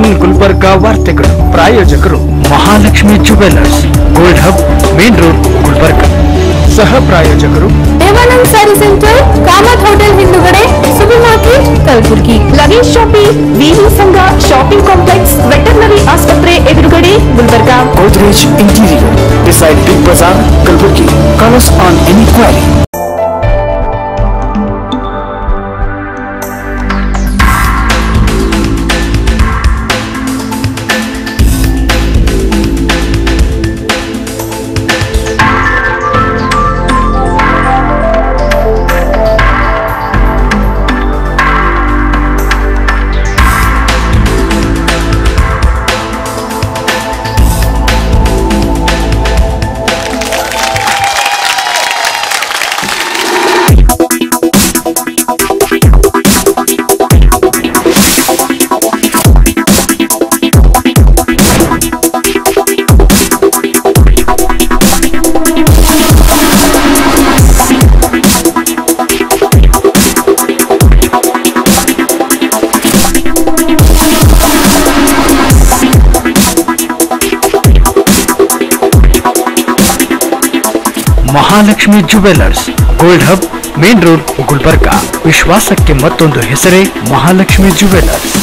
One Gulbarga ವಾರ್ತೆಗಳು ಪ್ರಾಯೋಜಕರು Mahalakshmi jewellers gold hub main road Gulbarga ಸಹ ಪ್ರಾಯೋಜಕರು ದೇವಾನಂದ್ ಸ್ಯಾರಿ ಸೆಂಟರ್ ಕಾಮತ್ ಹೋಟೆಲ್ ಹಿಂದುಗಡೆ super market Kalaburagi luggage shopping VV ಸಂಘ ಶಾಪಿಂಗ್ ಕಾಂಪ್ಲೆಕ್ಸ್ ವೆಟರ್ನರಿ ಆಸ್ಪತ್ರೆ ಎದುರುಗಡೆ Gulbarga Godrej Interior beside Big Bazaar, Kalburgi. Call us on any query. Mahalakshmi jewellers gold hub main road Gulbarga ವಿಶ್ವಾಸಕ್ಕೆ ಮತ್ತೊಂದು ಹೆಸರೇ Mahalakshmi jewellers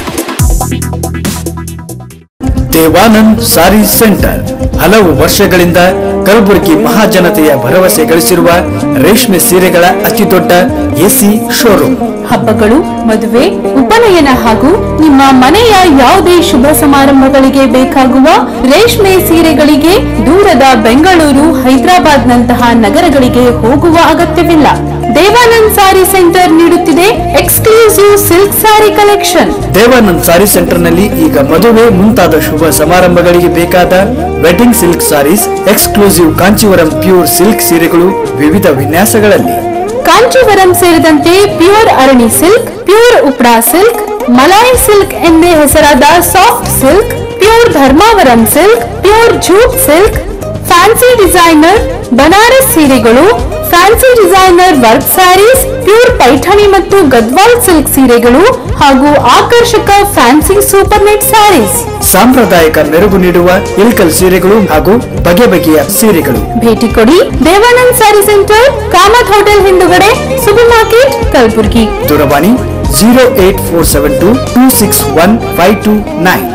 Devanand sari centre ಹಲವು ವರ್ಷಗಳಿಂದ ಕಲಬುರಗಿ ಮಹಾಜನತೆಯ ಭರವಸೆ ಗಳಿಸಿರುವ ರೇಷ್ಮೆ ಸೀರೆಗಳ ಅತಿದೊಡ್ಡ ಎಸಿ ಶೋರೂಮ್ ಹಬ್ಬಗಳು ಮದುವೆ ಉಪನಯನ ಹಾಗೂ ನಿಮ್ಮ ಮನೆಯ ಯಾವುದೇ ಶುಭ ಸಮಾರಂಭಗಳಿಗೆ ಬೇಕಾಗುವ ರೇಷ್ಮೆ ಸೀರೆಗಳಿಗೆ ದೂರದ ಬೆಂಗಳೂರು ಹೈದರಾಬಾದ್ ನಂತಹ ನಗರಗಳಿಗೆ ಹೋಗುವ ಅಗತ್ಯವಿಲ್ಲ ದೇವಾನಂದ್ ಸಾರಿ ಸೆಂಟರ್ ನೀಡುತ್ತಿದೆ exclusive silk sari collection Devanand sari centre ನಲ್ಲಿ ಈಗ ಮದುವೆ ಮುಂತಾದ ಶುಭ ಸಮಾರಂಭಗಳಿಗೆ ಬೇಕಾದ wedding silk saris exclusive Kanchivaram pure silk ಸೀರೆಗಳು ವಿವಿಧ ವಿನ್ಯಾಸಗಳಲ್ಲಿ ಕಾಂಚೀವರಂ ಸೇರಿದಂತೆ ಪ್ಯೂರ್ ಅರಣಿ ಸಿಲ್ಕ್ ಪ್ಯೂರ್ ಉಪ್ರಾ ಸಿಲ್ಕ್ ಮಲಾಯಿ ಸಿಲ್ಕ್ ಎಂದೇ ಹೆಸರಾದ soft silk pure Dharmavaram silk pure jute silk fancy designer Banaras ಸೀರೆಗಳು fancy designer work saris pure Paithani ಮತ್ತು ಗದ್ವಾಲ್ ಸಿಲ್ಕ್ ಸೀರೆಗಳು ಹಾಗೂ ಆಕರ್ಷಕ ಫ್ಯಾನ್ಸಿ ಸೂಪರ್ ನೆಟ್ ಸ್ಯಾರೀಸ್ ಸಾಂಪ್ರದಾಯಿಕ ಮೆರುಗು ನೀಡುವ ಇಲ್ಕಲ್ ಸೀರೆಗಳು ಹಾಗೂ ಬಗೆ ಬಗೆಯ ಸೀರೆಗಳು ಭೇಟಿ ಕೊಡಿ ದೇವಾನಂದ್ ಸ್ಯಾರಿ ಸೆಂಟರ್ ಕಾಮತ್ ಹೋಟೆಲ್ ಹಿಂದುಗಡೆ ಸೂಪರ್ ಮಾರ್ಕೆಟ್ ಕಲಬುರ್ಗಿ ದೂರವಾಣಿ zero eight four seven two two six one five two nine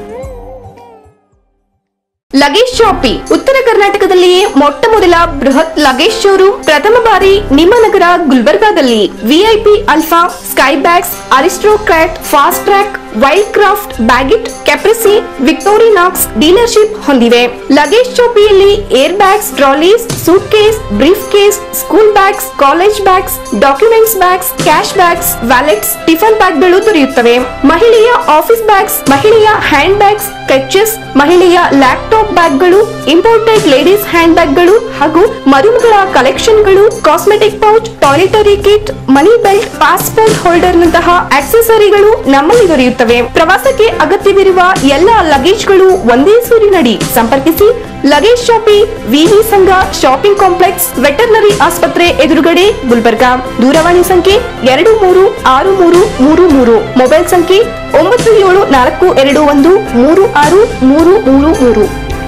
luggage shoppe ಉತ್ತರ ಕರ್ನಾಟಕದಲ್ಲಿಯೇ ಮೊಟ್ಟ ಮೊದಲ ಬೃಹತ್ ಲಗೇಜ್ ಶೋರೂಮ್ ಪ್ರಥಮ ಬಾರಿ ನಿಮ್ಮ ನಗರ ಗುಲ್ಬರ್ಗಾದಲ್ಲಿ VIP alpha sky bags Aristocrat fast track wild craft Baggit Caprese Victorinox dealership ಹೊಂದಿವೆ ಲಗೇಜ್ ಶಾಪಿಯಲ್ಲಿ air bags trolleys suitcase briefcase school bags college bags documents bags cash bags wallets tiffin ಬ್ಯಾಗ್ಗಳು ದೊರೆಯುತ್ತವೆ ಮಹಿಳೆಯ ಆಫೀಸ್ ಬ್ಯಾಗ್ಸ್ ಮಹಿಳೆಯ handbags ಕಚ್ಚಸ್ ಮಹಿಳೆಯ laptop ಬ್ಯಾಗ್ಗಳು imported ladies hand ಬ್ಯಾಗ್ಗಳು ಹಾಗೂ ಮರುಮಗಳ ಕಲೆಕ್ಷನ್ಗಳು cosmetic pouch toiletry kit money belt passport holder ನಂತಹ ಆಕ್ಸೆಸರಿಗಳು ನಮ್ಮಲ್ಲಿ ದೊರೆಯುತ್ತವೆ ಪ್ರವಾಸಕ್ಕೆ ಅಗತ್ಯವಿರುವ ಎಲ್ಲ ಲಗೇಜ್ಗಳು ಒಂದೇ ಸೂರಿನಡಿ ಸಂಪರ್ಕಿಸಿ ಲಗೇಜ್ ಶಾಪಿ ವಿವಿ ಸಂಘ ಶಾಪಿಂಗ್ ಕಾಂಪ್ಲೆಕ್ಸ್ ವೆಟರ್ನರಿ ಆಸ್ಪತ್ರೆ ಎದುರುಗಡೆ ಗುಲ್ಬರ್ಗಾ ದೂರವಾಣಿ ಸಂಖ್ಯೆ ಎರಡು ಮೂರು ಆರು ಮೂರು ಮೂರು ಮೂರು ಮೊಬೈಲ್ ಸಂಖ್ಯೆ ಒಂಬತ್ತು ಏಳು ನಾಲ್ಕು ಎರಡು ಒಂದು ಮೂರು ಆರು ಮೂರು ಮೂರು ಮೂರು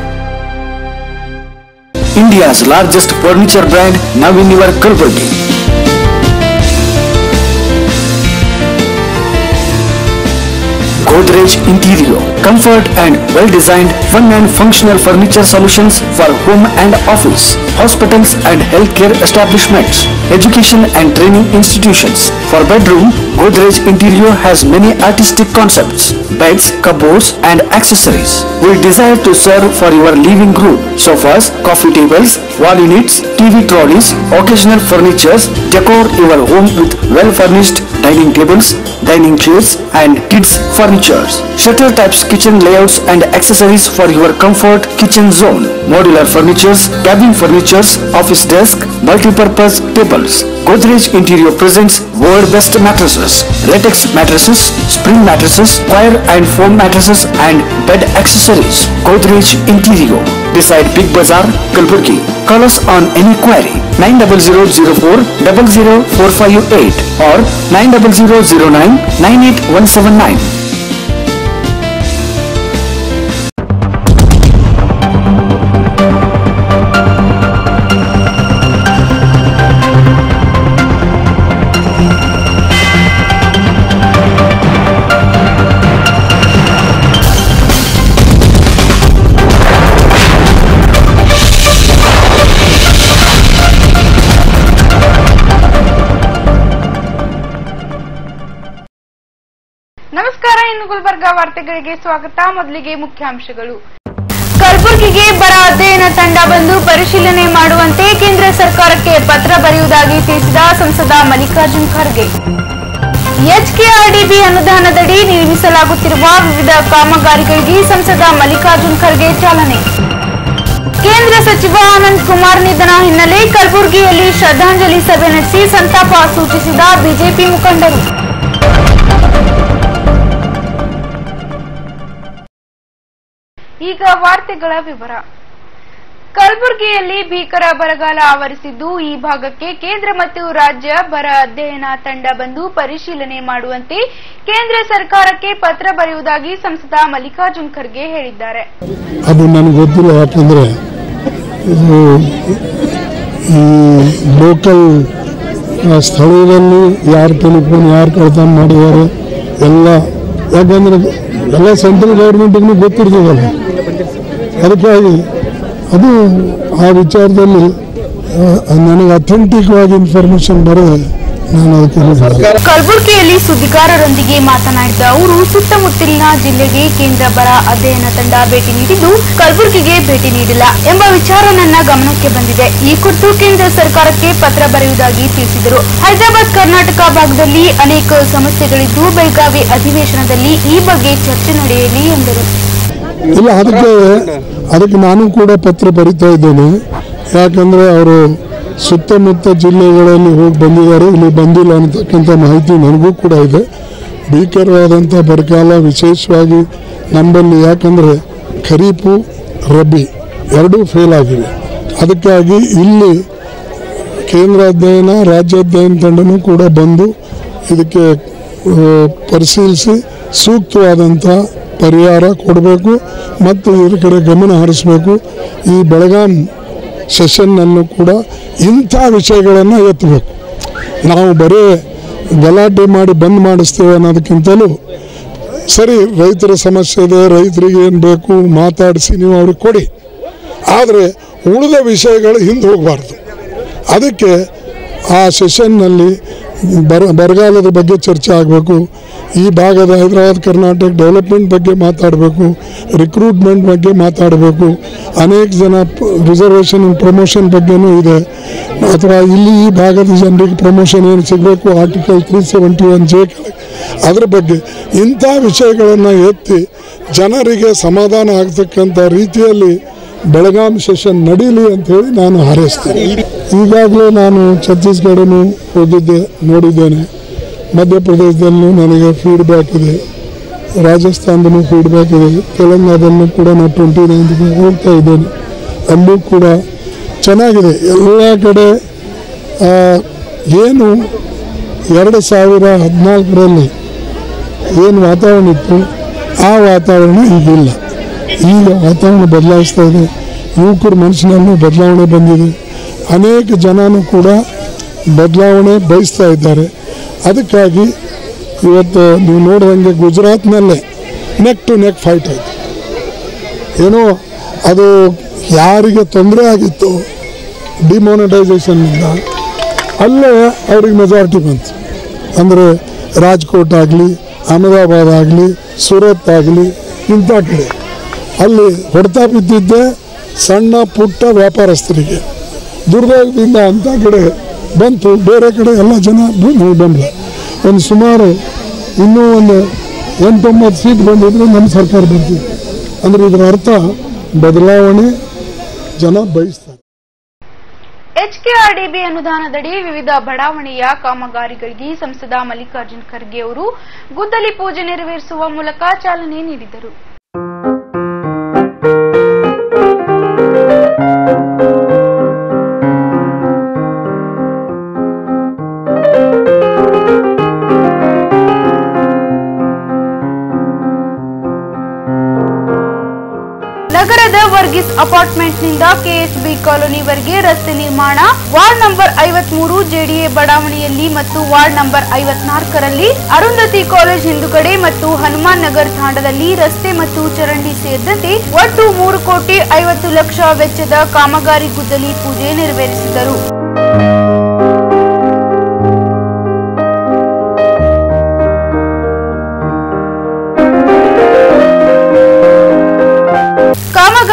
India's largest furniture brand now in your Kalburgi. Godrej Interior, comfort and well-designed, fun and functional furniture solutions for home and office, hospitals and healthcare establishments, education and training institutions. For bedroom, Godrej Interior has many artistic concepts, beds, cupboards and accessories. We desire to serve for your living room, sofas, coffee tables, wall units, TV trolleys, occasional furnitures, decor your home with well-furnished dining tables, dining chairs and kids furnitures. Shutter types kitchen layouts and accessories for your comfort kitchen zone. Modular furnitures, cabin furnitures, office desk, multi-purpose tables. Godrej Interior presents world best mattresses, latex mattresses, spring mattresses, wire and foam mattresses and bed accessories. Godrej Interior beside Big Bazaar, Kalburgi. Call us on any query 90004 00458 or 90009 98179. ನಮಸ್ಕಾರ ಇನ್ನು ಗುಲ್ಬರ್ಗಾ ವಾರ್ತೆಗಳಿಗೆ ಸ್ವಾಗತ ಮೊದಲಿಗೆ ಮುಖ್ಯಾಂಶಗಳು ಕಲಬುರಗಿಗೆ ಬರ ಅಧ್ಯಯನ ತಂಡ ಬಂದು ಪರಿಶೀಲನೆ ಮಾಡುವಂತೆ ಕೇಂದ್ರ ಸರ್ಕಾರಕ್ಕೆ ಪತ್ರ ಬರೆಯುವುದಾಗಿ ತಿಳಿಸಿದ ಸಂಸದ ಮಲ್ಲಿಕಾರ್ಜುನ್ ಖರ್ಗೆ ಎಚ್ಕೆಆರ್ಡಿಬಿ ಅನುದಾನದಡಿ ನಿರ್ಮಿಸಲಾಗುತ್ತಿರುವ ವಿವಿಧ ಕಾಮಗಾರಿಗಳಿಗೆ ಸಂಸದ ಮಲ್ಲಿಕಾರ್ಜುನ್ ಖರ್ಗೆ ಚಾಲನೆ ಕೇಂದ್ರ ಸಚಿವ ಆನಂದ್ ಕುಮಾರ್ ನಿಧನ ಹಿನ್ನೆಲೆ ಕಲಬುರಗಿಯಲ್ಲಿ ಶ್ರದ್ಧಾಂಜಲಿ ಸಭೆ ನಡೆಸಿ ಸಂತಾಪ ಸೂಚಿಸಿದ ಬಿಜೆಪಿ ಮುಖಂಡರು ಈಗ ವಾರ್ತೆಗಳ ವಿವರ ಕಲಬುರಗಿಯಲ್ಲಿ ಭೀಕರ ಬರಗಾಲ ಆವರಿಸಿದ್ದು ಈ ಭಾಗಕ್ಕೆ ಕೇಂದ್ರ ಮತ್ತು ರಾಜ್ಯ ಬರ ಅಧ್ಯಯನ ತಂಡ ಬಂದು ಪರಿಶೀಲನೆ ಮಾಡುವಂತೆ ಕೇಂದ್ರ ಸರ್ಕಾರಕ್ಕೆ ಪತ್ರ ಬರೆಯುವುದಾಗಿ ಸಂಸದ ಮಲ್ಲಿಕಾರ್ಜುನ್ ಖರ್ಗೆ ಹೇಳಿದ್ದಾರೆ ಅದು ನನಗೆ ಗೊತ್ತಿಲ್ಲ ಯಾಕಂದರೆ ಇದು ಈ ಲೋಕಲ್ ಆ, ಸ್ಥಳೀಯರಲ್ಲಿ ಯಾರು ಟೆಲಿಫೋನ್ ಯಾರು ಕಳ್ತನ ಮಾಡಿದ್ದಾರೆ ಎಲ್ಲ ಯಾಕಂದರೆ ಎಲ್ಲ ಸೆಂಟ್ರಲ್ ಗೌರ್ಮೆಂಟಿಗೂ ಗೊತ್ತಿರ್ತದಲ್ಲ ಅದಕ್ಕಾಗಿ ಅದು ಆ ವಿಚಾರದಲ್ಲಿ ಆ, ನನಗೆ ಅಥೆಂಟಿಕ್ ಆಗಿ ಇನ್ಫಾರ್ಮೇಶನ್ ಬರೆದೆ ನಾನು ಅದಕ್ಕೆ ಹೇಳಿದೆ. ಕಲಬುರಗಿಯಲ್ಲಿ ಸುದ್ದಿಗಾರರೊಂದಿಗೆ ಮಾತನಾಡಿದ ಅವರು ಸುತ್ತಮುತ್ತಲಿನ ಜಿಲ್ಲೆಗೆ ಕೇಂದ್ರ ಬರ ಅಧ್ಯಯನ ತಂಡ ಭೇಟಿ ನೀಡಿದ್ದು ಕಲಬುರಗಿಗೆ ಭೇಟಿ ನೀಡಿಲ್ಲ ಎಂಬ ವಿಚಾರ ನನ್ನ ಗಮನಕ್ಕೆ ಬಂದಿದೆ ಈ ಕುರಿತು ಕೇಂದ್ರ ಸರ್ಕಾರಕ್ಕೆ ಪತ್ರ ಬರೆಯುವುದಾಗಿ ತಿಳಿಸಿದರು ಹೈದರಾಬಾದ್ ಕರ್ನಾಟಕ ಭಾಗದಲ್ಲಿ ಅನೇಕ ಸಮಸ್ಯೆಗಳಿದ್ದು ಬೆಳಗಾವಿ ಅಧಿವೇಶನದಲ್ಲಿ ಈ ಬಗ್ಗೆ ಚರ್ಚೆ ನಡೆಯಲಿ ಎಂದರು ಇಲ್ಲ ಅದಕ್ಕೆ ಅದಕ್ಕೆ ನಾನು ಕೂಡ ಪತ್ರ ಬರಿತಾ ಇದ್ದೇನೆ ಯಾಕಂದರೆ ಅವರು ಸುತ್ತಮುತ್ತ ಜಿಲ್ಲೆಗಳಲ್ಲಿ ಹೋಗಿ ಬಂದಿದ್ದಾರೆ ಇಲ್ಲಿ ಬಂದಿಲ್ಲ ಅನ್ನತಕ್ಕಂಥ ಮಾಹಿತಿ ನನಗೂ ಕೂಡ ಇದೆ ಭೀಕರವಾದಂಥ ಬರಗಾಲ ವಿಶೇಷವಾಗಿ ನಮ್ಮಲ್ಲಿ ಯಾಕಂದರೆ ಖರೀಫು ರಬಿ ಎರಡೂ ಫೇಲ್ ಆಗಿವೆ ಅದಕ್ಕಾಗಿ ಇಲ್ಲಿ ಕೇಂದ್ರ ಅಧ್ಯಯನ ರಾಜ್ಯ ಅಧ್ಯಯನ ತಂಡನೂ ಕೂಡ ಬಂದು ಇದಕ್ಕೆ ಆ, ಪರಿಶೀಲಿಸಿ ಸೂಕ್ತವಾದಂಥ ಪರಿಹಾರ ಕೊಡಬೇಕು ಮತ್ತು ಇದ್ರ ಕಡೆ ಗಮನ ಹರಿಸಬೇಕು ಈ ಬೆಳಗಾಂ ಸೆಷನ್ನಲ್ಲೂ ಕೂಡ ಇಂಥ ವಿಷಯಗಳನ್ನು ಎತ್ತಬೇಕು ನಾವು ಬರೀ ಗಲಾಟೆ ಮಾಡಿ ಬಂದ್ ಮಾಡಿಸ್ತೇವೆ ಅನ್ನೋದಕ್ಕಿಂತಲೂ ಸರಿ ರೈತರ ಸಮಸ್ಯೆ ಇದೆ ರೈತರಿಗೆ ಏನು ಬೇಕು ಮಾತಾಡಿಸಿ ನೀವು ಅವ್ರಿಗೆ ಕೊಡಿ ಆದರೆ ಉಳಿದ ವಿಷಯಗಳು ಹಿಂದೆ ಹೋಗಬಾರ್ದು ಅದಕ್ಕೆ ಆ ಸೆಷನ್ನಲ್ಲಿ ಬರ ಬರಗಾಲದ ಬಗ್ಗೆ ಚರ್ಚೆ ಆಗಬೇಕು ಈ ಭಾಗದ ಹೈದರಾಬಾದ್ ಕರ್ನಾಟಕ ಡೆವಲಪ್ಮೆಂಟ್ ಬಗ್ಗೆ ಮಾತಾಡಬೇಕು ರಿಕ್ರೂಟ್ಮೆಂಟ್ ಬಗ್ಗೆ ಮಾತಾಡಬೇಕು ಅನೇಕ ಜನ ರಿಸರ್ವೇಷನ್ ಪ್ರಮೋಷನ್ ಬಗ್ಗೆನೂ ಇದೆ ಅಥವಾ ಇಲ್ಲಿ ಈ ಭಾಗದ ಜನರಿಗೆ ಪ್ರಮೋಷನ್ ಏನು ಸಿಗಬೇಕು article three seventy one J ಅದ್ರ ಬಗ್ಗೆ ಇಂಥ ವಿಷಯಗಳನ್ನು ಎತ್ತಿ ಜನರಿಗೆ ಸಮಾಧಾನ ಆಗ್ತಕ್ಕಂಥ ರೀತಿಯಲ್ಲಿ ಬೆಳಗಾಂ ಸೆಷನ್ ನಡೀಲಿ ಅಂತ ಹೇಳಿ ನಾನು ಹಾರೈಸ್ತೇನೆ ಈಗಾಗಲೇ ನಾನು ಛತ್ತೀಸ್ಗಢನು ಹೋಗಿದ್ದೆ ನೋಡಿದ್ದೇನೆ ಮಧ್ಯಪ್ರದೇಶದಲ್ಲೂ ನನಗೆ ಫೀಡ್ಬ್ಯಾಕ್ ಇದೆ ರಾಜಸ್ಥಾನದಲ್ಲೂ ಫೀಡ್ಬ್ಯಾಕ್ ಇದೆ ತೆಲಂಗಾಣದಲ್ಲೂ ಕೂಡ ನಾನು ಟ್ವೆಂಟಿ ನೈನ್ಗೆ ಹೋಗ್ತಾ ಇದ್ದೇನೆ ಅಲ್ಲೂ ಕೂಡ ಚೆನ್ನಾಗಿದೆ ಎಲ್ಲ ಕಡೆ ಆ, ಏನು ಎರಡು ಸಾವಿರ ಹದಿನಾಲ್ಕರಲ್ಲಿ ಏನು ವಾತಾವರಣ ಇತ್ತು ಆ ವಾತಾವರಣ ಈಗಿಲ್ಲ ಈಗ ವಾತಾವರಣ ಬದಲಾಯಿಸ್ತಾ ಇದೆ ಯುವಕರ ಮನಸ್ಸಿನಲ್ಲೂ ಬದಲಾವಣೆ ಬಂದಿದೆ ಅನೇಕ ಜನನೂ ಕೂಡ ಬದಲಾವಣೆ ಬಯಸ್ತಾ ಇದ್ದಾರೆ ಅದಕ್ಕಾಗಿ ಇವತ್ತು ನೀವು ನೋಡಿದಂಗೆ ಗುಜರಾತ್ನಲ್ಲೇ ನೆಕ್ ಟು ನೆಕ್ ಫೈಟ್ ಆಯಿತು ಏನೋ ಅದು ಯಾರಿಗೆ ತೊಂದರೆ ಆಗಿತ್ತು ಡಿಮಾನಿಟೈಸೇಷನ್ನಿಂದ ಅಲ್ಲೇ ಅವ್ರಿಗೆ ಮೆಜಾರಿಟಿ ಬಂತು ಅಂದರೆ ರಾಜ್ಕೋಟ್ ಆಗಲಿ ಅಹಮದಾಬಾದ್ ಆಗಲಿ ಸೂರತ್ ಆಗಲಿ ಇಂಥ ಕಡೆ ಅಲ್ಲಿ ಹೊಡೆತ ಬಿದ್ದಿದ್ದೆ ಸಣ್ಣ ಪುಟ್ಟ ವ್ಯಾಪಾರಸ್ಥರಿಗೆ ದುರ್ದೈವದಿಂದ ಅಂಥ ಕಡೆ ಬಂತು ಬೇರೆ ಕಡೆ ಎಲ್ಲ ಜನ ಬ- ಬೆಂಬಲ ಒಂದು ಸುಮಾರು ಇನ್ನೂ ಒಂದು ಎಂಟೊಂಬತ್ತು ಸೀಟ್ ಬಂದಿದ್ರೆ ನಮ್ಮ ಸರ್ಕಾರ ಬರ್ತಿತ್ತು ಅಂದರೆ ಇದರ ಅರ್ಥ ಬದಲಾವಣೆ ಜನ ಬಯಸ್ತಾರೆ ಎಚ್ಕೆಆರ್ಡಿಬಿ ಅನುದಾನದಡಿ ವಿವಿಧ ಬಡಾವಣೆಯ ಕಾಮಗಾರಿಗಳಿಗೆ ಸಂಸದ ಮಲ್ಲಿಕಾರ್ಜುನ್ ಖರ್ಗೆ ಅವರು ಗುದ್ದಲಿ ಪೂಜೆ ನೆರವೇರಿಸುವ ಮೂಲಕ ಚಾಲನೆ ನೀಡಿದರು ನಗರದ ವರ್ಗೀಸ್ ಅಪಾರ್ಟ್ಮೆಂಟ್ನಿಂದ ಕೆಎಸ್ಬಿ ಕಾಲೋನಿವರೆಗೆ ರಸ್ತೆ ನಿರ್ಮಾಣ ವಾರ್ಡ್ ನಂಬರ್ ಐವತ್ಮೂರು ಜೆಡಿಎ ಬಡಾವಣೆಯಲ್ಲಿ ಮತ್ತು ವಾರ್ಡ್ ನಂಬರ್ ಐವತ್ನಾಲ್ಕರಲ್ಲಿ ಅರುಂಧತಿ ಕಾಲೇಜ್ ಹಿಂದುಗಡೆ ಮತ್ತು ಹನುಮಾನ್ ನಗರ್ ತಾಂಡದಲ್ಲಿ ರಸ್ತೆ ಮತ್ತು ಚರಂಡಿ ಸೇರಿದಂತೆ ಒಟ್ಟು ಮೂರು ಕೋಟಿ ಐವತ್ತು ಲಕ್ಷ ವೆಚ್ಚದ ಕಾಮಗಾರಿ ಗುದ್ದಲಿ ಪೂಜೆ ನೆರವೇರಿಸಿದರು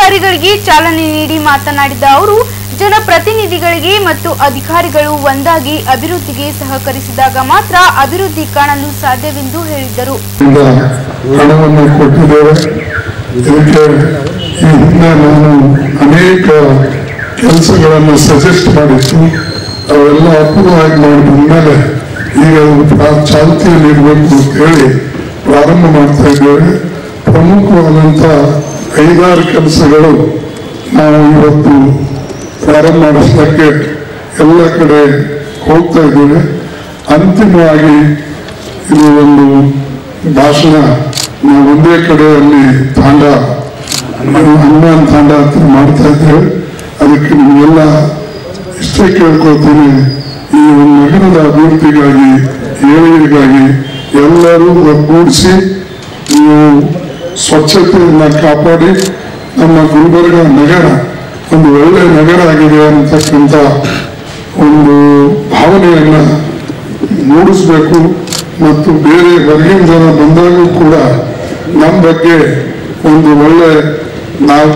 ಕಾಮಗಾರಿಗಳಿಗೆ ಚಾಲನೆ ನೀಡಿ ಮಾತನಾಡಿದ ಅವರು ಜನಪ್ರತಿನಿಧಿಗಳಿಗೆ ಮತ್ತು ಅಧಿಕಾರಿಗಳು ಒಂದಾಗಿ ಅಭಿವೃದ್ಧಿಗೆ ಸಹಕರಿಸಿದಾಗ ಮಾತ್ರ ಅಭಿವೃದ್ಧಿ ಕಾಣಲು ಸಾಧ್ಯವೆಂದು ಹೇಳಿದರು ಇಂದ ಹಣವನ್ನು ಕೊಟ್ಟಿದ್ದೇವೆ ಇದಕ್ಕೆ ಈ ಹಿಂದೆ ನಾನು ಅನೇಕ ಕೆಲಸಗಳನ್ನು ಸಜೆಸ್ಟ್ ಮಾಡಿತ್ತು ಅವೆಲ್ಲ ಅಪೂರ್ವವಾಗಿ ಮಾಡಿ ಬಂದ್ಮೇಲೆ ಈಗ ಅದು ಪ್ರಾ- ಚಾಲ್ತಿಯಲ್ಲಿರಬೇಕು ಅಂತ ಹೇಳಿ ಪ್ರಾರಂಭ ಮಾಡ್ತಾ ಇದ್ದೇವೆ ಪ್ರಮುಖವಾದಂಥ ಐದಾರು ಕೆಲಸಗಳು ನಾವು ಇವತ್ತು ಪ್ರಾರಂಭ ಮಾಡಿಸಲಿಕ್ಕೆ ಎಲ್ಲ ಕಡೆ ಹೋಗ್ತಾ ಇದ್ದೇವೆ ಅಂತಿಮವಾಗಿ ಇದು ಒಂದು ಭಾಷಣ ನಾವು ಒಂದೇ ಕಡೆ ಅಲ್ಲಿ ತಾಂಡ ಹನುಮಾನ್ ತಾಂಡ ಅಂತ ಮಾಡ್ತಾ ಇದ್ದೇವೆ ಅದಕ್ಕೆ ನಿಮಗೆಲ್ಲ ಇಷ್ಟೇ ಕೇಳ್ಕೊಳ್ತೀನಿ ಈ ಒಂದು ನಗರದ ಅಭಿವೃದ್ಧಿಗಾಗಿ ಏಳಿಗೆಗಾಗಿ ಎಲ್ಲರೂ ಒಗ್ಗೂಡಿಸಿ ನೀವು ಸ್ವಚ್ಛತೆಯನ್ನು ಕಾಪಾಡಿ ನಮ್ಮ ಗುಲ್ಬರ್ಗ ನಗರ ಒಂದು ಒಳ್ಳೆಯ ನಗರ ಆಗಿದೆ ಅಂತಕ್ಕಂಥ ಒಂದು ಭಾವನೆಯನ್ನು ಮೂಡಿಸ್ಬೇಕು ಮತ್ತು ಬೇರೆ ಹೊರಗಿನ ಜನ ಬಂದಾಗೂ ಕೂಡ ನಮ್ಮ ಬಗ್ಗೆ ಒಂದು ಒಳ್ಳೆ ನಾವು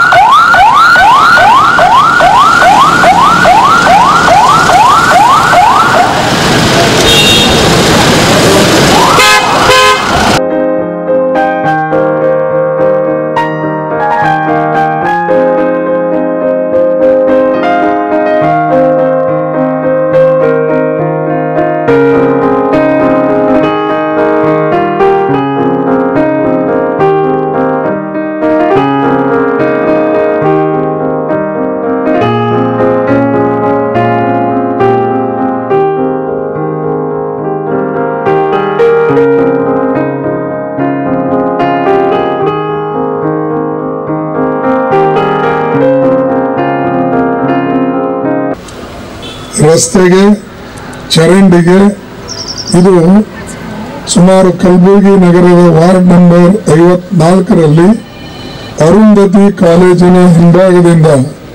ರಸ್ತೆಗೆ ಚರಂಡಿಗೆ ಇದು ಸುಮಾರು ಕಲಬುರಗಿ ನಗರದ ವಾರ್ಡ್ ನಂಬರ್ ಐವತ್ನಾಲ್ಕರಲ್ಲಿ ಅರುಂಧತಿ ಕಾಲೇಜಿನ ಹಿಂಭಾಗದಿಂದ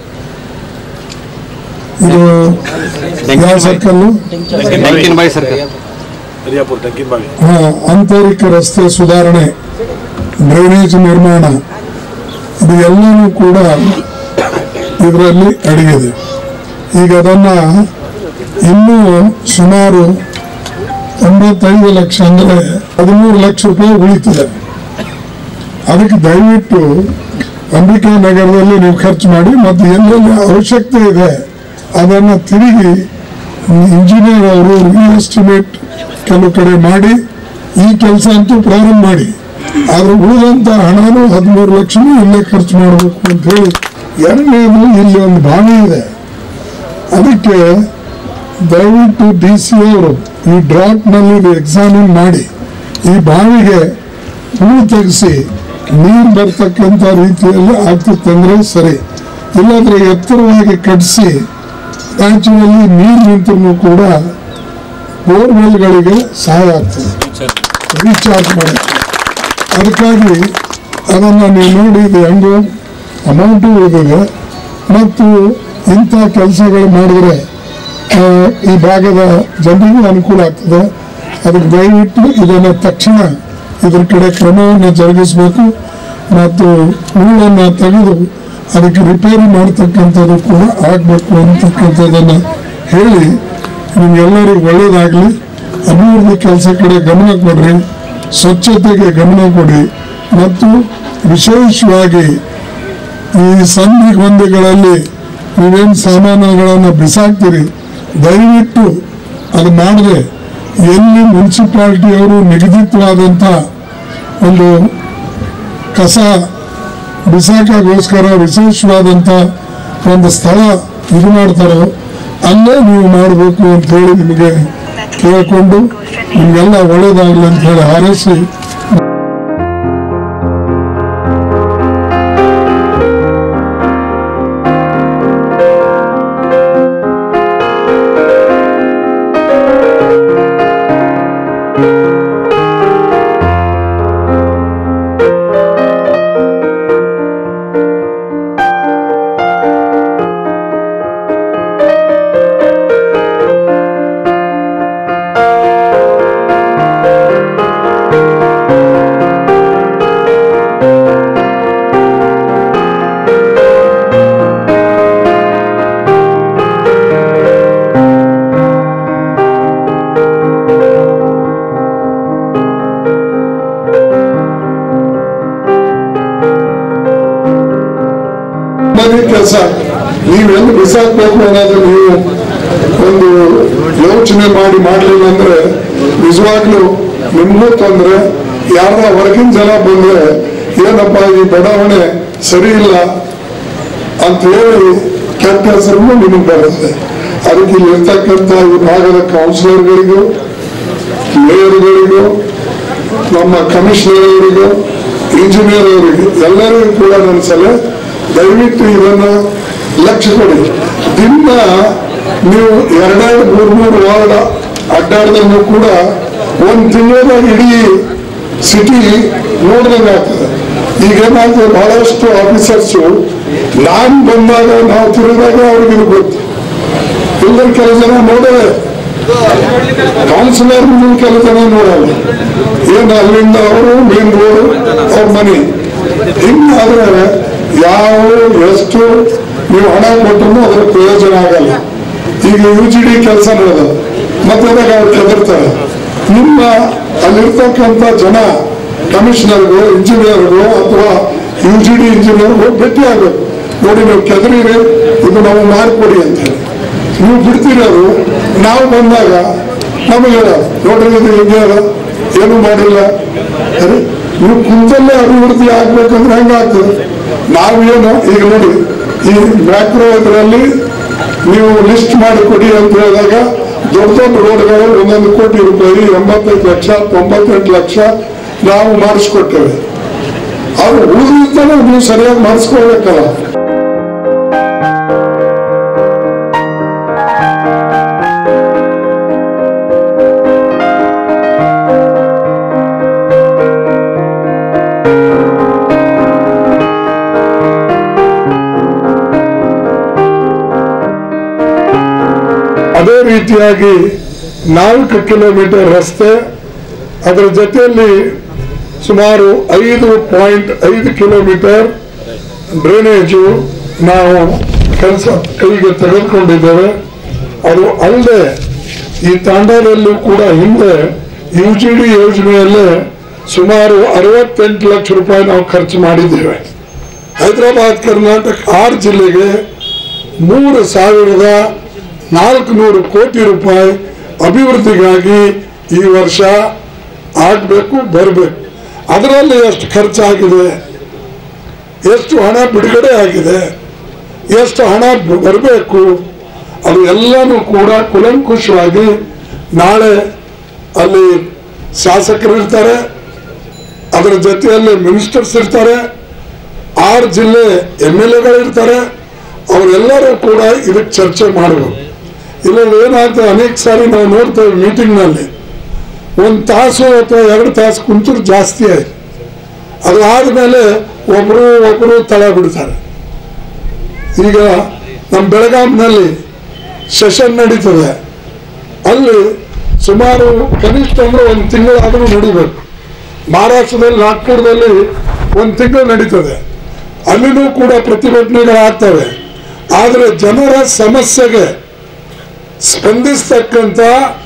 ಇದು ಯಾವ ಸರ್ಕಲ್ಲು ಟಂಕಿನಬಾಯಿ ಸರ್ಕಲ್ ಹಾ ಆಂತರಿಕ ರಸ್ತೆ ಸುಧಾರಣೆ ಡ್ರೈನೇಜ್ ನಿರ್ಮಾಣ ಇದು ಎಲ್ಲನೂ ಕೂಡ ಇದರಲ್ಲಿ ಅಡಗಿದೆ ಈಗ ಅದನ್ನ ಇನ್ನೂ ಸುಮಾರು ತೊಂಬತ್ತೈದು ಲಕ್ಷ ಅಂದ್ರೆ ಹದಿಮೂರು ಲಕ್ಷ ರೂಪಾಯಿ ಉಳಿತದೆ ಅದಕ್ಕೆ ದಯವಿಟ್ಟು ಅಂಬಿಕಾ ನಗರದಲ್ಲಿ ನೀವು ಖರ್ಚು ಮಾಡಿ ಮತ್ತು ಎಲ್ಲೆಲ್ಲಿ ಅವಶ್ಯಕತೆ ಇದೆ ಅದನ್ನು ತಿರುಗಿ ಇಂಜಿನಿಯರ್ ಅವರು ಎಸ್ಟಿಮೇಟ್ ಕೆಲವು ಕಡೆ ಮಾಡಿ ಈ ಕೆಲಸ ಅಂತೂ ಪ್ರಾರಂಭ ಮಾಡಿ ಆದ್ರೆ ಉಳಿದಂತ ಹಣನೂ ಹದಿಮೂರು ಲಕ್ಷನೂ ಇಲ್ಲೇ ಖರ್ಚು ಮಾಡಬೇಕು ಅಂತ ಹೇಳಿ ಎರಡನೇದು ಇಲ್ಲಿ ಒಂದು ಬಾವಿ ಇದೆ ಅದಕ್ಕೆ ದಯವಿಟ್ಟು ಡಿ ಸಿ ಅವರು ಈ ಡ್ರಾಪ್ನಲ್ಲಿ ಎಕ್ಸಾಮಿನ್ ಮಾಡಿ ಈ ಬಾವಿಗೆ ಹೂಳು ತೆಗೆಸಿ ನೀರು ಬರ್ತಕ್ಕಂಥ ರೀತಿಯಲ್ಲಿ ಆಗ್ತಿತ್ತಂದ್ರೆ ಸರಿ ಇಲ್ಲಾಂದ್ರೆ ಎತ್ತರವಾಗಿ ಕಟ್ಟಿಸಿ ನ್ಯಾಚುರಲಿ ನೀರು ನಿಂತರೂ ಕೂಡ ಬೋರ್ವೆಲ್ಗಳಿಗೆ ಸಹಾಯ ಆಗ್ತದೆ ರೀಚಾರ್ಜ್ ಮಾಡೋಕ್ಕೆ ಅದಕ್ಕಾಗಿ ಅದನ್ನು ನೀವು ನೋಡಿ ಇದು ಹೆಂಗೋ ಅಮೌಂಟು ಉಳಿದಿದೆ ಮತ್ತು ಇಂಥ ಕೆಲಸಗಳು ಮಾಡಿದ್ರೆ ಆ, ಈ ಭಾಗದ ಜನರಿಗೂ ಅನುಕೂಲ ಆಗ್ತದೆ ಅದಕ್ಕೆ ದಯವಿಟ್ಟು ಇದನ್ನು ತಕ್ಷಣ ಇದ್ರ ಕಡೆ ಕ್ರಮವನ್ನು ಜರುಗಿಸಬೇಕು ಮತ್ತು ಹೂಳನ್ನು ತೆಗೆದು ಅದಕ್ಕೆ ರಿಪೇರಿ ಮಾಡ್ತಕ್ಕಂಥದ್ದು ಕೂಡ ಆಗಬೇಕು ಅಂತಕ್ಕಂಥದ್ದನ್ನು ಹೇಳಿ ನಿಮ್ಗೆಲ್ಲರಿಗೂ ಒಳ್ಳೇದಾಗಲಿ ಅಭಿವೃದ್ಧಿ ಕೆಲಸ ಕಡೆ ಗಮನ ಕೊಡ್ರಿ ಸ್ವಚ್ಛತೆಗೆ ಗಮನ ಕೊಡಿ ಮತ್ತು ವಿಶೇಷವಾಗಿ ಈ ಸಂಧಿ ಗೊಂದಿಗಳಲ್ಲಿ ನೀವೇನು ಸಾಮಾನುಗಳನ್ನು ಬಿಸಾಕ್ತೀರಿ ದಯವಿಟ್ಟು ಅದು ಮಾಡದೆ ಎಲ್ಲಿ ಮುನ್ಸಿಪಾಲ್ಟಿಯವರು ನಿಗದಿತವಾದಂಥ ಒಂದು ಕಸ ಬಿಸಾಕಗೋಸ್ಕರ ವಿಶೇಷವಾದಂಥ ಒಂದು ಸ್ಥಳ ಇದು ಮಾಡ್ತಾರೋ ಅಲ್ಲೇ ನೀವು ಮಾಡಬೇಕು ಅಂತ ಹೇಳಿ ನಿಮಗೆ ಕೇಳಿಕೊಂಡು ನಿಮಗೆಲ್ಲ ಒಳ್ಳೇದಾಗಲಿ ಅಂತ ಹೇಳಿ ಹಾರೈಸಿ ಕಸ ನೀವೆಲ್ಲಿ ಬಿಸಾಕ್ಬೇಕು ಅನ್ನೋದು ನೀವು ಒಂದು ಯೋಚನೆ ಮಾಡಿ ಮಾಡಲಿಲ್ಲ ಅಂದ್ರೆ ನಿಜವಾಗ್ಲೂ ನಿಮಗೂ ತೊಂದರೆ ಯಾರ ಹೊರಗಿನ ಜನ ಬಂದ್ರೆ ಏನಪ್ಪ ಈ ಬಡಾವಣೆ ಸರಿ ಇಲ್ಲ ಅಂತ ಹೇಳಿ ಕೆಟ್ಟ ಹೆಸರು ನಿಮಗೆ ಬರುತ್ತೆ ಅದಕ್ಕೆ ಇಲ್ಲಿ ಇರ್ತಕ್ಕಂಥ ಈ ಭಾಗದ ಕೌನ್ಸಿಲರ್ಗಳಿಗೂ ಮೇಯರ್ಗಳಿಗೂ ನಮ್ಮ ಕಮಿಷನರ್ ಅವರಿಗೂ ಇಂಜಿನಿಯರ್ ಅವರಿಗೂ ಎಲ್ಲರಿಗೂ ಕೂಡ ನನ್ನ ಸಲಹೆ ದಯವಿಟ್ಟು ಇದನ್ನ ಲಕ್ಷ್ಯ ಕೊಡಿ ದಿನ ನೀವು ಎರಡೆರಡು ಮೂರು ಮೂರು ವಾರ್ಡ್ ಅಡ್ಡಾಡ್ದಂಗೂ ಕೂಡ ಒಂದು ತಿಂಗಳದಾಗ ಇಡೀ ಸಿಟಿ ನೋಡ್ದಂಗೆ ಆಗ್ತದೆ ಈಗೇನಾಗ್ತದೆ ಬಹಳಷ್ಟು ಆಫೀಸರ್ಸು ನಾನು ಬಂದಾಗ ನಾವು ತಿರುಗಿದಾಗ ಅವ್ರಿಗೆ ಇದು ಗೊತ್ತು ಇಲ್ಲದ ಕೆಲವು ಜನ ನೋಡೋದೆ ಕೌನ್ಸಿಲರ್ ಕೆಲವು ಜನ ನೋಡಲ್ಲ ಏನು ಅಲ್ಲಿಂದ ಅವರು ಮೇನ್ ರೋಡ್ ಅವ್ರ ಮನೆ ಹಿಂಗಾದ್ರೆ ಯಾವ ಎಷ್ಟು ನೀವು ಹಣ ಕೊಟ್ಟರು ಅದರ ಪ್ರಯೋಜನ ಆಗಲ್ಲ ಈಗ ಯು ಜಿ ಡಿ ಕೆಲಸ ನಡೆದ ಮತ್ತೆ ಅದಾಗ ಅವ್ರು ಕೆದರ್ತಾರೆ ನಿಮ್ಮ ಅಲ್ಲಿರ್ತಕ್ಕಂಥ ಜನ ಕಮಿಷನರ್ಗಳು ಇಂಜಿನಿಯರ್ಗಳು ಅಥವಾ ಯು ಜಿ ಡಿ ಇಂಜಿನಿಯರ್ಗಳು ಭೇಟಿ ಆಗಬೇಕು ನೋಡಿ ನೀವು ಕೆದರಿರಿ ಇದು ನಾವು ಮಾಡಿಕೊಡಿ ಅಂತ ಹೇಳಿ ನೀವು ಬಿಡ್ತೀರಿ ಅದು ನಾವು ಬಂದಾಗ ನಮಗೆ ಹೇಳ ನೋಡ್ರಿ ಇದು ಹಿಂಗೆ ಅದ ಏನು ಮಾಡಿಲ್ಲ ಅರೆ ನೀವು ಕುಂತಲ್ಲೇ ಅಭಿವೃದ್ಧಿ ಆಗ್ಬೇಕಂದ್ರೆ ಹೆಂಗಾಗ್ತದೆ ನಾವೇನು ಈಗ ನೋಡಿ ಈ ಮ್ಯಾಕ್ರೋ ಇದರಲ್ಲಿ ನೀವು ಲಿಸ್ಟ್ ಮಾಡಿ ಕೊಡಿ ಅಂತ ಹೇಳಿದಾಗ ದೊಡ್ಡ ದೊಡ್ಡ ರೋಡ್ಗಳು ಒಂದೊಂದು ಕೋಟಿ ರೂಪಾಯಿ ಎಂಬತ್ತೈದು ಲಕ್ಷ ತೊಂಬತ್ತೆಂಟು ಲಕ್ಷ ನಾವು ಮಾಡಿಸ್ಕೊಟ್ಟೇವೆ ಅದು ಉಳಿದಿರ್ತಾನೆ ನೀವು ಸರಿಯಾಗಿ ಮಾಡಿಸ್ಕೊಳ್ಬೇಕಲ್ಲ ಅದೇ ರೀತಿಯಾಗಿ ನಾಲ್ಕು ಕಿಲೋಮೀಟರ್ ರಸ್ತೆ ಅದರ ಜೊತೆಯಲ್ಲಿ ಸುಮಾರು ಐದು ಪಾಯಿಂಟ್ ಐದು ಕಿಲೋಮೀಟರ್ ಡ್ರೈನೇಜು ನಾವು ಕೆಲಸ ಕೈಗೆ ತೆಗೆದುಕೊಂಡಿದ್ದೇವೆ ಅದು ಅಲ್ಲದೆ ಈ ತಾಂಡಾದಲ್ಲೂ ಕೂಡ ಹಿಂದೆ ಯು ಜಿ ಡಿ ಯೋಜನೆಯಲ್ಲೇ ಸುಮಾರು ಅರವತ್ತೆಂಟು ಲಕ್ಷ ರೂಪಾಯಿ ನಾವು ಖರ್ಚು ಮಾಡಿದ್ದೇವೆ ಹೈದರಾಬಾದ್ ಕರ್ನಾಟಕ ಆರು ಜಿಲ್ಲೆಗೆ ಮೂರು ಸಾವಿರದ ನಾಲ್ಕುನೂರು ಕೋಟಿ ರೂಪಾಯಿ ಅಭಿವೃದ್ಧಿಗಾಗಿ ಈ ವರ್ಷ ಆಗಬೇಕು ಬರಬೇಕು ಅದರಲ್ಲಿ ಎಷ್ಟು ಖರ್ಚಾಗಿದೆ ಎಷ್ಟು ಹಣ ಬಿಡುಗಡೆ ಆಗಿದೆ ಎಷ್ಟು ಹಣ ಬರಬೇಕು ಅದು ಎಲ್ಲನೂ ಕೂಡ ಕುಲಂಕುಷವಾಗಿ ನಾಳೆ ಅಲ್ಲಿ ಶಾಸಕರು ಇರ್ತಾರೆ ಅದರ ಜೊತೆಯಲ್ಲಿ ಮಿನಿಸ್ಟರ್ಸ್ ಇರ್ತಾರೆ ಆರು ಜಿಲ್ಲೆ ಎಮ್ ಎಲ್ ಎಗಳು ಇರ್ತಾರೆ ಅವರೆಲ್ಲರೂ ಕೂಡ ಇದಕ್ಕೆ ಚರ್ಚೆ ಮಾಡಬೇಕು ಇಲ್ಲಲ್ಲಿ ಏನಾಗ್ತದೆ ಅನೇಕ ಸಾರಿ ನಾವು ನೋಡ್ತೇವೆ ಮೀಟಿಂಗ್ನಲ್ಲಿ ಒಂದು ತಾಸು ಅಥವಾ ಎರಡು ತಾಸು ಕುಂತರು ಜಾಸ್ತಿ ಆಯ್ತು ಅದು ಆದಮೇಲೆ ಒಬ್ಬರು ಒಬ್ಬರು ತಳ ಬಿಡ್ತಾರೆ ಈಗ ನಮ್ಮ ಬೆಳಗಾಂನಲ್ಲಿ ಸೆಷನ್ ನಡೀತದೆ ಅಲ್ಲಿ ಸುಮಾರು ಕನಿಷ್ಠ ಅಂದ್ರೆ ಒಂದು ತಿಂಗಳಾದರೂ ನಡಿಬೇಕು ಮಹಾರಾಷ್ಟ್ರದಲ್ಲಿ ನಾಗ್ಪುರದಲ್ಲಿ ಒಂದು ತಿಂಗಳು ನಡೀತದೆ ಅಲ್ಲಿನೂ ಕೂಡ ಪ್ರತಿಭಟನೆಗಳಾಗ್ತವೆ ಆದರೆ ಜನರ ಸಮಸ್ಯೆಗೆ ಸ್ಪಂದಿಸ್ತಕ್ಕಂಥ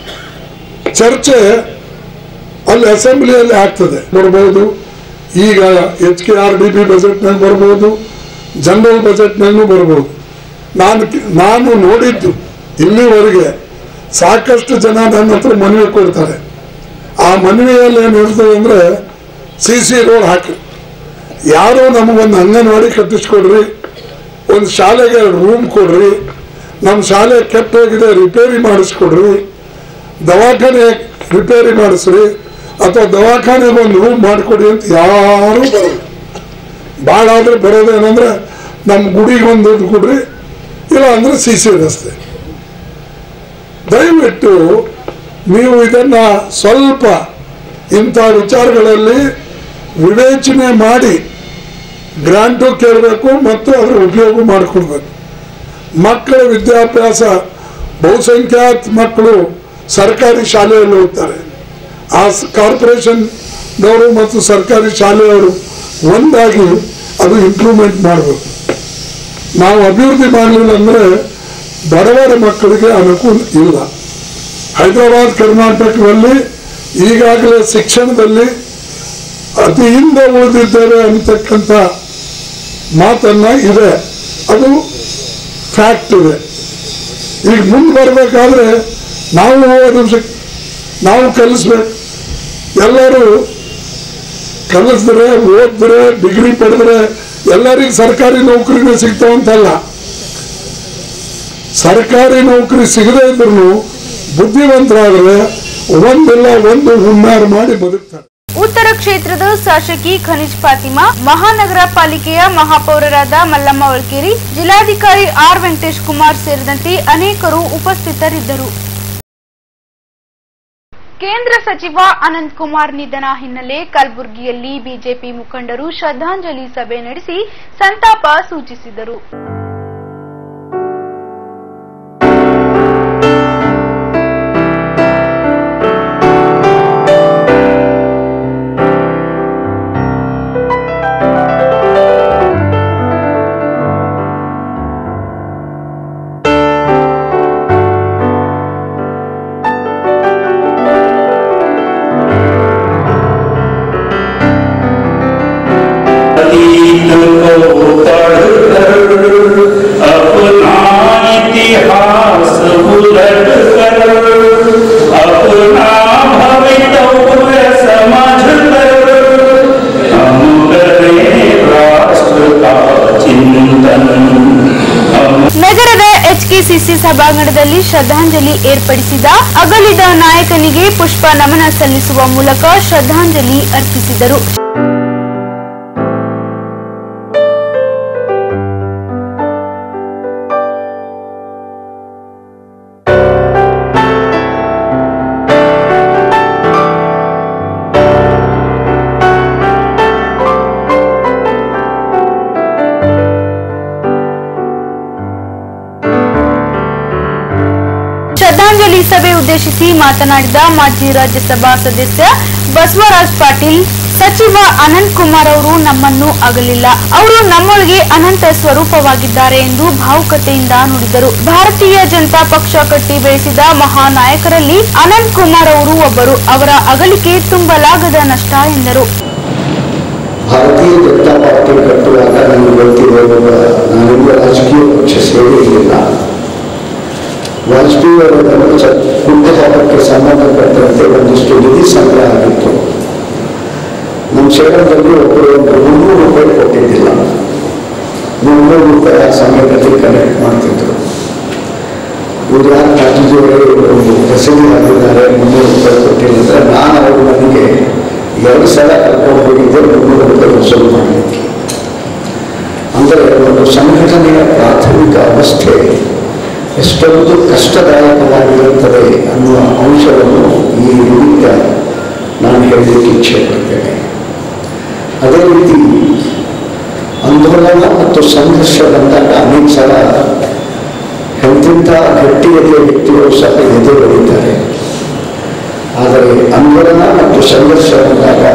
ಚರ್ಚೆ ಅಲ್ಲಿ ಅಸೆಂಬ್ಲಿಯಲ್ಲಿ ಆಗ್ತದೆ ಬರ್ಬೋದು ಈಗ H K R D B ಬಜೆಟ್ನಲ್ಲಿ ಬರ್ಬೋದು ಜನರಲ್ ಬಜೆಟ್ನಲ್ಲೂ ಬರ್ಬೋದು ನಾನು ನಾನು ನೋಡಿದ್ದು ಇಲ್ಲಿವರೆಗೆ ಸಾಕಷ್ಟು ಜನ ನನ್ನ ಹತ್ರ ಮನವಿ ಕೊಡ್ತಾರೆ ಆ ಮನವಿಯಲ್ಲಿ ಏನಿರ್ತದೆ ಅಂದರೆ ಸಿ ಸಿ ರೋಡ್ ಹಾಕಿ ಯಾರೋ ನಮಗೊಂದು ಅಂಗನವಾಡಿ ಕಟ್ಟಿಸ್ಕೊಡ್ರಿ ಒಂದು ಶಾಲೆಗೆ ರೂಮ್ ಕೊಡ್ರಿ ನಮ್ಮ ಶಾಲೆ ಕೆಟ್ಟ ಹೋಗಿದೆ ರಿಪೇರಿ ಮಾಡಿಸ್ಕೊಡ್ರಿ ದವಾಖಾನೆ ರಿಪೇರಿ ಮಾಡಿಸ್ರಿ ಅಥವಾ ದವಾಖಾನೆಗೆ ಒಂದು ರೂಮ್ ಮಾಡಿಕೊಡಿ ಅಂತ ಯಾರು ಬರೋದು ಭಾಳ ಆದ್ರೆ ಬರೋದೇನಂದ್ರೆ ನಮ್ಮ ಗುಡಿಗೆ ಒಂದು ದುಡ್ಡು ಕೊಡ್ರಿ ಇಲ್ಲ ಅಂದ್ರೆ ಸಿ ಸಿ ರಸ್ತೆ ದಯವಿಟ್ಟು ನೀವು ಇದನ್ನ ಸ್ವಲ್ಪ ಇಂಥ ವಿಚಾರಗಳಲ್ಲಿ ವಿವೇಚನೆ ಮಾಡಿ ಗ್ರಾಂಟು ಕೇಳಬೇಕು ಮತ್ತು ಅದರ ಉಪಯೋಗ ಮಾಡಿಕೊಡ್ಬೇಕು ಮಕ್ಕಳ ವಿದ್ಯಾಭ್ಯಾಸ ಬಹುಸಂಖ್ಯಾತ ಮಕ್ಕಳು ಸರ್ಕಾರಿ ಶಾಲೆಯಲ್ಲಿ ಓದ್ತಾರೆ ಆ ಕಾರ್ಪೊರೇಷನ್ದವರು ಮತ್ತು ಸರ್ಕಾರಿ ಶಾಲೆಯವರು ಒಂದಾಗಿ ಅದು ಇಂಪ್ರೂವ್ಮೆಂಟ್ ಮಾಡಬೇಕು ನಾವು ಅಭಿವೃದ್ಧಿ ಮಾಡಲಿಲ್ಲ ಅಂದರೆ ಬಡವರ ಮಕ್ಕಳಿಗೆ ಅನುಕೂಲ ಇಲ್ಲ ಹೈದರಾಬಾದ್ ಕರ್ನಾಟಕದಲ್ಲಿ ಈಗಾಗಲೇ ಶಿಕ್ಷಣದಲ್ಲಿ ಅತಿ ಹಿಂದೆ ಉಳಿದಿದ್ದೇವೆ ಅನ್ನತಕ್ಕಂಥ ಮಾತನ್ನ ಇದೆ ಅದು ಫ್ಯಾಕ್ಟ್ ಇದೆ ಈಗ ಮುಂದೆ ಬರಬೇಕಾದ್ರೆ ನಾವು ಓದಿಸ್ ನಾವು ಕಲಿಸ್ಬೇಕು ಎಲ್ಲರೂ ಕಲಿಸಿದ್ರೆ ಓದಿದ್ರೆ ಡಿಗ್ರಿ ಪಡೆದ್ರೆ ಎಲ್ಲರಿಗೂ ಸರ್ಕಾರಿ ನೌಕರಿನೇ ಸಿಗ್ತಾವಂತಲ್ಲ ಸರ್ಕಾರಿ ನೌಕರಿ ಸಿಗದೇ ಇದ್ರು ಬುದ್ಧಿವಂತರಾದ್ರೆ ಒಂದಿಲ್ಲ ಒಂದು ಹುನ್ನಾರ ಮಾಡಿ ಬದುಕ್ತಾರೆ ಉತ್ತರ ಕ್ಷೇತ್ರದ ಶಾಸಕಿ ಖನಿಜ್ ಫಾತಿಮಾ ಮಹಾನಗರ ಪಾಲಿಕೆಯ ಮಹಾಪೌರರಾದ ಮಲ್ಲಮ್ಮ ಒಳ್ಕೇರಿ ಜಿಲ್ಲಾಧಿಕಾರಿ ಆರ್ ವೆಂಕಟೇಶ್ ಕುಮಾರ್ ಸೇರಿದಂತೆ ಅನೇಕರು ಉಪಸ್ಥಿತರಿದ್ದರು ಕೇಂದ್ರ ಸಚಿವ ಅನಂತ್ ಕುಮಾರ್ ನಿಧನ ಹಿನ್ನೆಲೆ ಕಲಬುರಗಿಯಲ್ಲಿ ಬಿಜೆಪಿ ಮುಖಂಡರು ಶ್ರದ್ಧಾಂಜಲಿ ಸಭೆ ನಡೆಸಿ ಸಂತಾಪ ಸೂಚಿಸಿದರು अतीत को पढ़कर अपना इतिहास उलट कर अपना भवितव्य समझ कर हम करें राष्ट्र का चिंतन हम ನಗರದ ಎಚ್ಕೆಸಿಸಿ ಸಭಾಂಗಣದಲ್ಲಿ ಶ್ರದ್ಧಾಂಜಲಿ ಏರ್ಪಡಿಸಿದ ಅಗಲಿದ ನಾಯಕನಿಗೆ ಪುಷ್ಪ ನಮನ ಸಲ್ಲಿಸುವ ಮೂಲಕ ಶ್ರದ್ಧಾಂಜಲಿ ಅರ್ಪಿಸಿದರು ಶ್ರದ್ಧಾಂಜಲಿ ಸಭೆ ಉದ್ದೇಶಿಸಿ ಮಾತನಾಡಿದ ಮಾಜಿ ರಾಜ್ಯಸಭಾ ಸದಸ್ಯ ಬಸವರಾಜ್ ಪಾಟೀಲ್ ಸಚಿವ ಅನಂತ್ ಕುಮಾರ್ ಅವರು ನಮ್ಮನ್ನು ಅಗಲಿಲ್ಲ ಅವರು ನಮ್ಮೊಳಗೆ ಅನಂತ ಸ್ವರೂಪವಾಗಿದ್ದಾರೆ ಎಂದು ಭಾವುಕತೆಯಿಂದ ನುಡಿದರು ಭಾರತೀಯ ಜನತಾ ಪಕ್ಷ ಕಟ್ಟಿ ಬೆಳೆಸಿದ ಮಹಾನಾಯಕರಲ್ಲಿ ಅನಂತ್ ಕುಮಾರ್ ಅವರು ಒಬ್ಬರು ಅವರ ಅಗಲಿಕೆ ತುಂಬಲಾಗದ ನಷ್ಟ ಎಂದರು ಭಾರತೀಯ ಜನತಾ ಪಾರ್ಟಿ ಕಟ್ಟುವಾಗ ನನಗೆ ಗೊತ್ತಿರುವ ನಾನೆಲ್ಲ ರಾಜಕೀಯ ಪಕ್ಷ ಸೇರಿರಲಿಲ್ಲ ವಾಜಪೇಯಿ ಅವರ ಹುಟ್ಟುಹಬ್ಬಕ್ಕೆ ಸಂಬಂಧಪಟ್ಟಂತೆ ಒಂದಿಷ್ಟು ನಿಧಿ ಸಂಗ್ರಹ ಆಗಿತ್ತು ನಮ್ಮ ಕ್ಷೇತ್ರದಲ್ಲಿ ಒಬ್ಬರು ಒಂದು ಮುನ್ನೂರು ರೂಪಾಯಿ ಕೊಟ್ಟಿದ್ದಿಲ್ಲ ಮುನ್ನೂರು ರೂಪಾಯಿ ಆ ಸಮಯದಲ್ಲಿ ಕಲೆಕ್ಟ್ ಮಾಡ್ತಿದ್ರು ಇವ್ರು ಯಾರು ಗಾಂಧೀಜಿಯವರೇ ಒಂದು ಪ್ರಸಿದ್ಧಿ ಆಗಿದ್ದಾರೆ ಮುನ್ನೂರು ರೂಪಾಯಿ ಕೊಟ್ಟಿಲ್ಲ ಅಂದ್ರೆ ನಾನು ಅವರು ನನಗೆ ಎರಡು ಸಲ ಕರ್ಕೊಂಡು ಹೋಗಿದ್ದೆ ಮುನ್ನೂರು ರೂಪಾಯಿ ವಸೂಲು ಮಾಡಲಿಕ್ಕೆ ಅಂದರೆ ಒಂದು ಸಂಘಟನೆಯ ಪ್ರಾಥಮಿಕ ಅವಸ್ಥೆ ಎಷ್ಟೊಂದು ಕಷ್ಟದಾಯಕವಾಗಿರುತ್ತದೆ ಅನ್ನುವ ಅಂಶವನ್ನು ಈ ನಿಮಿತ್ತ ನಾನು ಹೇಳಲಿಕ್ಕೆ ಇಚ್ಛೆ ಪಡ್ತೇನೆ ಅದೇ ರೀತಿ ಆಂದೋಲನ ಮತ್ತು ಸಂಘರ್ಷ ಬಂದಾಗ ಅನೇಕ ಸಲ ಎಂತೆಂಥ ಗಟ್ಟಿಯತೆಯ ವ್ಯಕ್ತಿಗಳು ಸಹ ಎದೆ ಬರೀತಾರೆ ಆದರೆ ಆಂದೋಲನ ಮತ್ತು ಸಂಘರ್ಷ ಬಂದಾಗ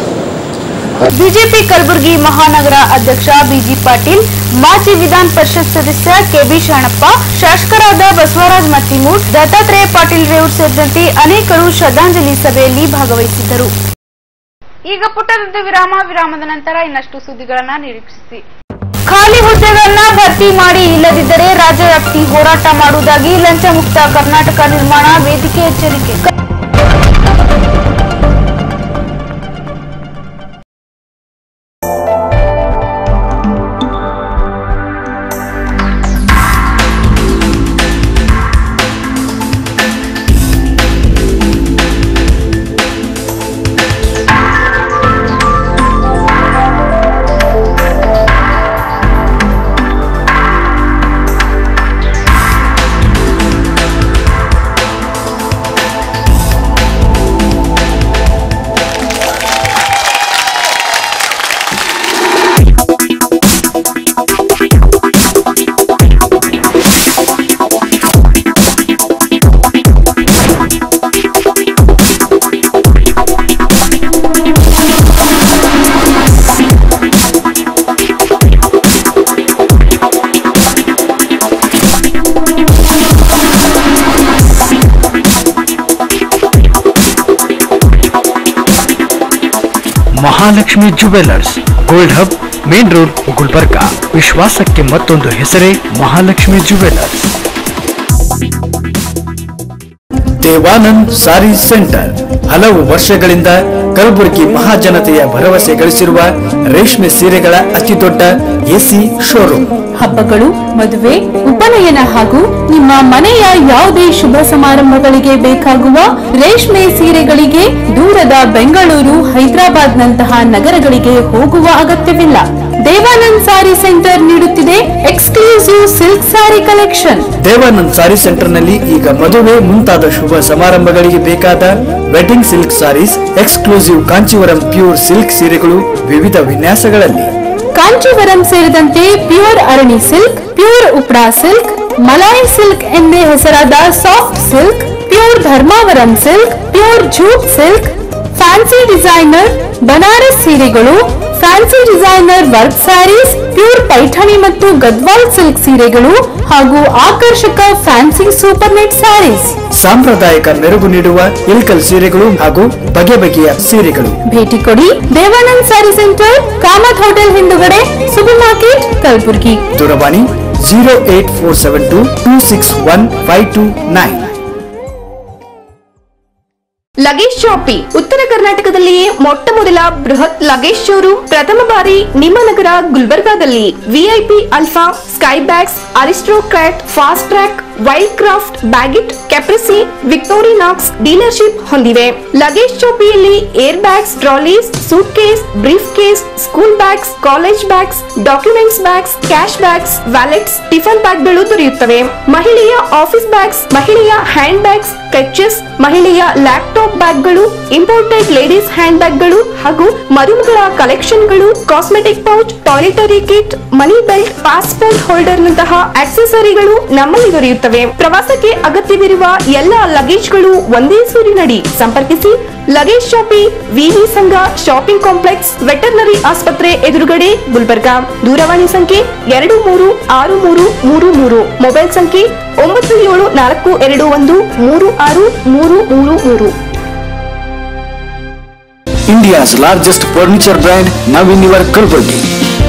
ಬಿಜೆಪಿ ಕಲಬುರಗಿ ಮಹಾನಗರ ಅಧ್ಯಕ್ಷ ಬಿಜಿ ಪಾಟೀಲ್ ಮಾಜಿ ವಿಧಾನ ಪರಿಷತ್ ಸದಸ್ಯ ಕೆಬಿ ಶಾಣಪ್ಪ ಶಾಸಕರಾದ ಬಸವರಾಜ್ ಮತ್ತಿಮೂಡ್ ದತ್ತಾತ್ರೇಯ ಪಾಟೀಲ್ ರೇವೂರ್ ಸೇರಿದಂತೆ ಅನೇಕರು ಶ್ರದ್ಧಾಂಜಲಿ ಸಭೆಯಲ್ಲಿ ಭಾಗವಹಿಸಿದ್ದರು ಈಗ ಪುಟ್ಟದೊಂದು ವಿರಾಮ ವಿರಾಮದ ನಂತರ ಇನ್ನಷ್ಟು ಸುದ್ದಿಗಳನ್ನ ನಿರೀಕ್ಷಿಸಿ ಖಾಲಿ ಹುದ್ದೆಗಳನ್ನ ಭರ್ತಿ ಮಾಡಿ ಇಲ್ಲದಿದ್ದರೆ ರಾಜ್ಯವ್ಯಾಪ್ತಿ ಹೋರಾಟ ಮಾಡುವುದಾಗಿ ಲಂಚ ಮುಕ್ತ ಕರ್ನಾಟಕ ನಿರ್ಮಾಣ ವೇದಿಕೆ ಎಚ್ಚರಿಕೆ Mahalakshmi jewellers gold hub main road Gulbarga ವಿಶ್ವಾಸಕ್ಕೆ ಮತ್ತೊಂದು ಹೆಸರೇ Mahalakshmi jewellers Devanand sari centre ಹಲವು ವರ್ಷಗಳಿಂದ ಕಲಬುರಗಿ ಮಹಾಜನತೆಯ ಭರವಸೆ ಗಳಿಸಿರುವ ರೇಷ್ಮೆ ಸೀರೆಗಳ ಅತಿದೊಡ್ಡ ಎಸಿ ಶೋರೂಮ್ ಹಬ್ಬಗಳು ಮದುವೆ ಉಪನಯನ ಹಾಗೂ ನಿಮ್ಮ ಮನೆಯ ಯಾವುದೇ ಶುಭ ಸಮಾರಂಭಗಳಿಗೆ ಬೇಕಾಗುವ ರೇಷ್ಮೆ ಸೀರೆಗಳಿಗೆ ದೂರದ ಬೆಂಗಳೂರು ಹೈದರಾಬಾದ್ ನಂತಹ ನಗರಗಳಿಗೆ ಹೋಗುವ ಅಗತ್ಯವಿಲ್ಲ ದೇವಾನಂದ್ ಸಾರಿ ಸೆಂಟರ್ ನೀಡುತ್ತಿದೆ exclusive silk sari collection Devanand sari centre ನಲ್ಲಿ ಈಗ ಮದುವೆ ಮುಂತಾದ ಶುಭ ಸಮಾರಂಭಗಳಿಗೆ ಬೇಕಾದ wedding silk saris exclusive Kanchivaram pure silk ಸೀರೆಗಳು ವಿವಿಧ ವಿನ್ಯಾಸಗಳಲ್ಲಿ ಕಾಂಚೀವರಂ ಸೇರಿದಂತೆ ಪ್ಯೂರ್ ಅರಣಿ ಸಿಲ್ಕ್ ಪ್ಯೂರ್ ಉಪ್ರಾ ಸಿಲ್ಕ್ ಮಲಾಯಿ ಸಿಲ್ಕ್ ಎಂದೇ ಹೆಸರಾದ soft silk pure Dharmavaram silk pure jute silk fancy designer Banaras ಸೀರೆಗಳು fancy designer work saris pure Paithani ಮತ್ತು ಗದ್ವಾಲ್ ಸಿಲ್ಕ್ ಸೀರೆಗಳು ಹಾಗೂ ಆಕರ್ಷಕ ಫ್ಯಾನ್ಸಿ ಸೂಪರ್ ನೆಟ್ ಸ್ಯಾರೀಸ್ ಸಾಂಪ್ರದಾಯಿಕ ಮೆರುಗು ನೀಡುವ ಇಲ್ಕಲ್ ಸೀರೆಗಳು ಹಾಗೂ ಬಗೆ ಬಗೆಯ ಸೀರೆಗಳು ಭೇಟಿ ಕೊಡಿ ದೇವಾನಂದ್ ಸ್ಯಾರಿ ಸೆಂಟರ್ ಕಾಮತ್ ಹೋಟೆಲ್ ಹಿಂದುಗಡೆ ಸೂಪರ್ ಮಾರ್ಕೆಟ್ ಕಲಬುರಗಿ ದೂರವಾಣಿ zero eight four seven two two six one five two nine luggage shoppe ಉತ್ತರ ಕರ್ನಾಟಕದಲ್ಲಿಯೇ ಮೊಟ್ಟ ಮೊದಲ ಬೃಹತ್ ಲಗೇಜ್ ಶೋರೂಮ್ ಪ್ರಥಮ ಬಾರಿ ನಿಮ್ಮ ನಗರ ಗುಲ್ಬರ್ಗಾದಲ್ಲಿ VIP alpha sky bags Aristocrat fast track wild craft Baggit Caprese Victorinox dealership ಹೊಂದಿವೆ ಲಗೇಜ್ ಶಾಪಿಯಲ್ಲಿ air bags trolleys suitcase briefcase school bags college bags documents bags cash bags wallets tiffin ಬ್ಯಾಗ್ಗಳು ದೊರೆಯುತ್ತವೆ ಮಹಿಳೆಯ ಆಫೀಸ್ ಬ್ಯಾಗ್ಸ್ ಮಹಿಳೆಯ handbags ಕಚ್ಚಸ್ ಮಹಿಳೆಯ laptop ಬ್ಯಾಗ್ಗಳು imported ladies hand ಬ್ಯಾಗ್ಗಳು ಹಾಗೂ ಮರುಮಗಳ ಕಲೆಕ್ಷನ್ಗಳು cosmetic pouch toiletry kit money belt passport holder ನಂತಹ ಆಕ್ಸೆಸರಿಗಳು ನಮ್ಮಲ್ಲಿ ದೊರೆಯುತ್ತವೆ ಪ್ರವಾಸಕ್ಕೆ ಅಗತ್ಯವಿರುವ ಎಲ್ಲ ಲಗೇಜ್ಗಳು ಒಂದೇ ಸೂರಿನಡಿ ಸಂಪರ್ಕಿಸಿ ಲಗೇಜ್ ಶಾಪಿ ವಿವಿ ಸಂಘ ಶಾಪಿಂಗ್ ಕಾಂಪ್ಲೆಕ್ಸ್ ವೆಟರ್ನರಿ ಆಸ್ಪತ್ರೆ ಎದುರುಗಡೆ ಗುಲ್ಬರ್ಗಾ ದೂರವಾಣಿ ಸಂಖ್ಯೆ ಎರಡು ಮೂರು ಆರು ಮೂರು ಮೂರು ಮೂರು ಮೊಬೈಲ್ ಸಂಖ್ಯೆ ಒಂಬತ್ತು ಏಳು ನಾಲ್ಕು ಎರಡು ಒಂದು ಮೂರು ಆರು ಮೂರು ಮೂರು ಮೂರು India's largest furniture brand now in your Kalaburagi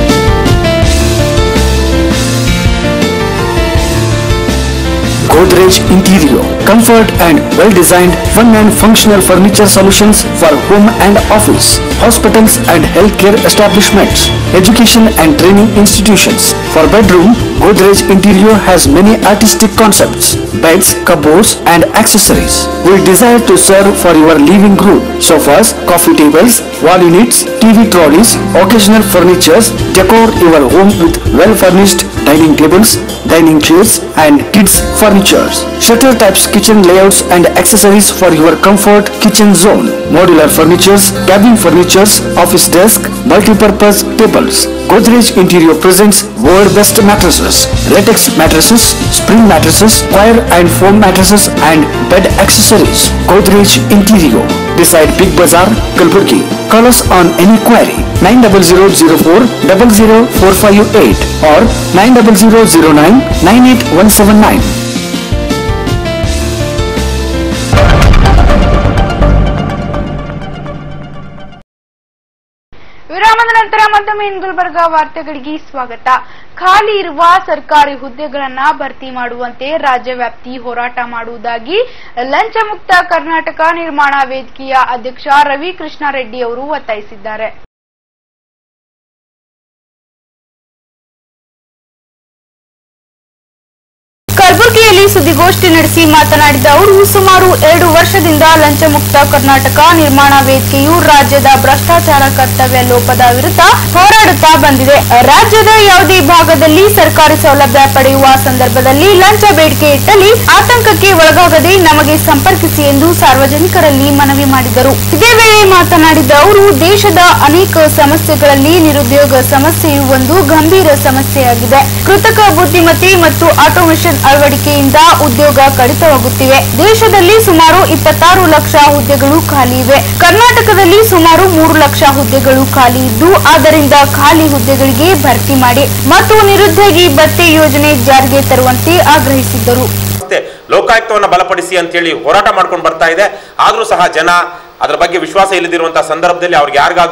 Godrej Interior, comfort and well-designed fun and functional furniture solutions for home and office, hospitals and healthcare establishments, education and training institutions. For bedroom, Godrej Interior has many artistic concepts, beds, cupboards and accessories. We desire to serve for your living room, sofas, coffee tables, wall units, TV trolleys, occasional furnitures, decor your home with well-furnished dining tables, dining chairs and kids furnitures. Shutter types kitchen layouts and accessories for your comfort kitchen zone. Modular furnitures, cabin furnitures, office desk, multi-purpose tables. Godrej Interior presents world best mattresses, latex mattresses, spring mattresses, wire and foam mattresses and bed accessories. Godrej Interior. Beside Big Bazaar, Kalburgi. Call us on any query 90004 00458 or 90009 98179. ವಿರಾಮದ ನಂತರ ಮತ್ತೊಮ್ಮೆ ಇನ್ ಗುಲ್ಬರ್ಗಾ ವಾರ್ತೆಗಳಿಗೆ ಸ್ವಾಗತ ಖಾಲಿ ಇರುವ ಸರ್ಕಾರಿ ಹುದ್ದೆಗಳನ್ನ ಭರ್ತಿ ಮಾಡುವಂತೆ ರಾಜ್ಯವ್ಯಾಪ್ತಿ ಹೋರಾಟ ಮಾಡುವುದಾಗಿ ಲಂಚ ಮುಕ್ತ ಕರ್ನಾಟಕ ನಿರ್ಮಾಣ ವೇದಿಕೆಯ ಅಧ್ಯಕ್ಷ ರವಿ ಕೃಷ್ಣಾರೆಡ್ಡಿ ಅವರು ಒತ್ತಾಯಿಸಿದ್ದಾರೆ ಕಲಬುರಗಿಯಲ್ಲಿ ಸುದ್ದಿಗೋಷ್ಠಿ ನಡೆಸಿ ಮಾತನಾಡಿದ ಅವರು ಸುಮಾರು ಎರಡು ವರ್ಷದಿಂದ ಲಂಚ ಮುಕ್ತ ಕರ್ನಾಟಕ ನಿರ್ಮಾಣ ವೇದಿಕೆಯು ರಾಜ್ಯದ ಭ್ರಷ್ಟಾಚಾರ ಕರ್ತವ್ಯ ಲೋಪದ ವಿರುದ್ಧ ಹೋರಾಡುತ್ತಾ ಬಂದಿದೆ ರಾಜ್ಯದ ಯಾವುದೇ ಭಾಗದಲ್ಲಿ ಸರ್ಕಾರಿ ಸೌಲಭ್ಯ ಪಡೆಯುವ ಸಂದರ್ಭದಲ್ಲಿ ಲಂಚ ಬೇಡಿಕೆ ಇಟ್ಟಲ್ಲಿ ಆತಂಕಕ್ಕೆ ಒಳಗಾಗದೆ ನಮಗೆ ಸಂಪರ್ಕಿಸಿ ಎಂದು ಸಾರ್ವಜನಿಕರಲ್ಲಿ ಮನವಿ ಮಾಡಿದರು ಇದೇ ವೇಳೆ ಮಾತನಾಡಿದ ಅವರು ದೇಶದ ಅನೇಕ ಸಮಸ್ಯೆಗಳಲ್ಲಿ ನಿರುದ್ಯೋಗ ಸಮಸ್ಯೆಯು ಒಂದು ಗಂಭೀರ ಸಮಸ್ಯೆಯಾಗಿದೆ ಕೃತಕ ಬುದ್ಧಿಮತ್ತೆ ಮತ್ತು ಆಟೋಮೇಷನ್ ಅಳವಡಿಕೆಯಿಂದ ಉದ್ಯೋಗ ಕಡಿತವಾಗುತ್ತಿವೆ ದೇಶದಲ್ಲಿ ಸುಮಾರು ಇಪ್ಪತ್ತಾರು ಲಕ್ಷ ಹುದ್ದೆಗಳು ಖಾಲಿ ಇವೆ ಕರ್ನಾಟಕದಲ್ಲಿ ಸುಮಾರು ಮೂರು ಲಕ್ಷ ಹುದ್ದೆಗಳು ಖಾಲಿ ಇದ್ದು ಆದ್ದರಿಂದ ಖಾಲಿ ಹುದ್ದೆಗಳಿಗೆ ಭರ್ತಿ ಮಾಡಿ ಮತ್ತು ನಿರುದ್ಯೋಗಿ ಭತ್ಯೆ ಯೋಜನೆ ಜಾರಿಗೆ ತರುವಂತೆ ಆಗ್ರಹಿಸಿದ್ದರು ಮತ್ತೆ ಲೋಕಾಯುಕ್ತವನ್ನ ಬಲಪಡಿಸಿ ಅಂತೇಳಿ ಹೋರಾಟ ಮಾಡ್ಕೊಂಡು ಬರ್ತಾ ಇದೆ ಆದ್ರೂ ಸಹ ಜನ ಅದರ ಬಗ್ಗೆ ವಿಶ್ವಾಸ ಇಲ್ಲದಿರುವಂತಹ ಸಂದರ್ಭದಲ್ಲಿ ಅವ್ರಿಗೆ ಯಾರಿಗಾದ್ರೂ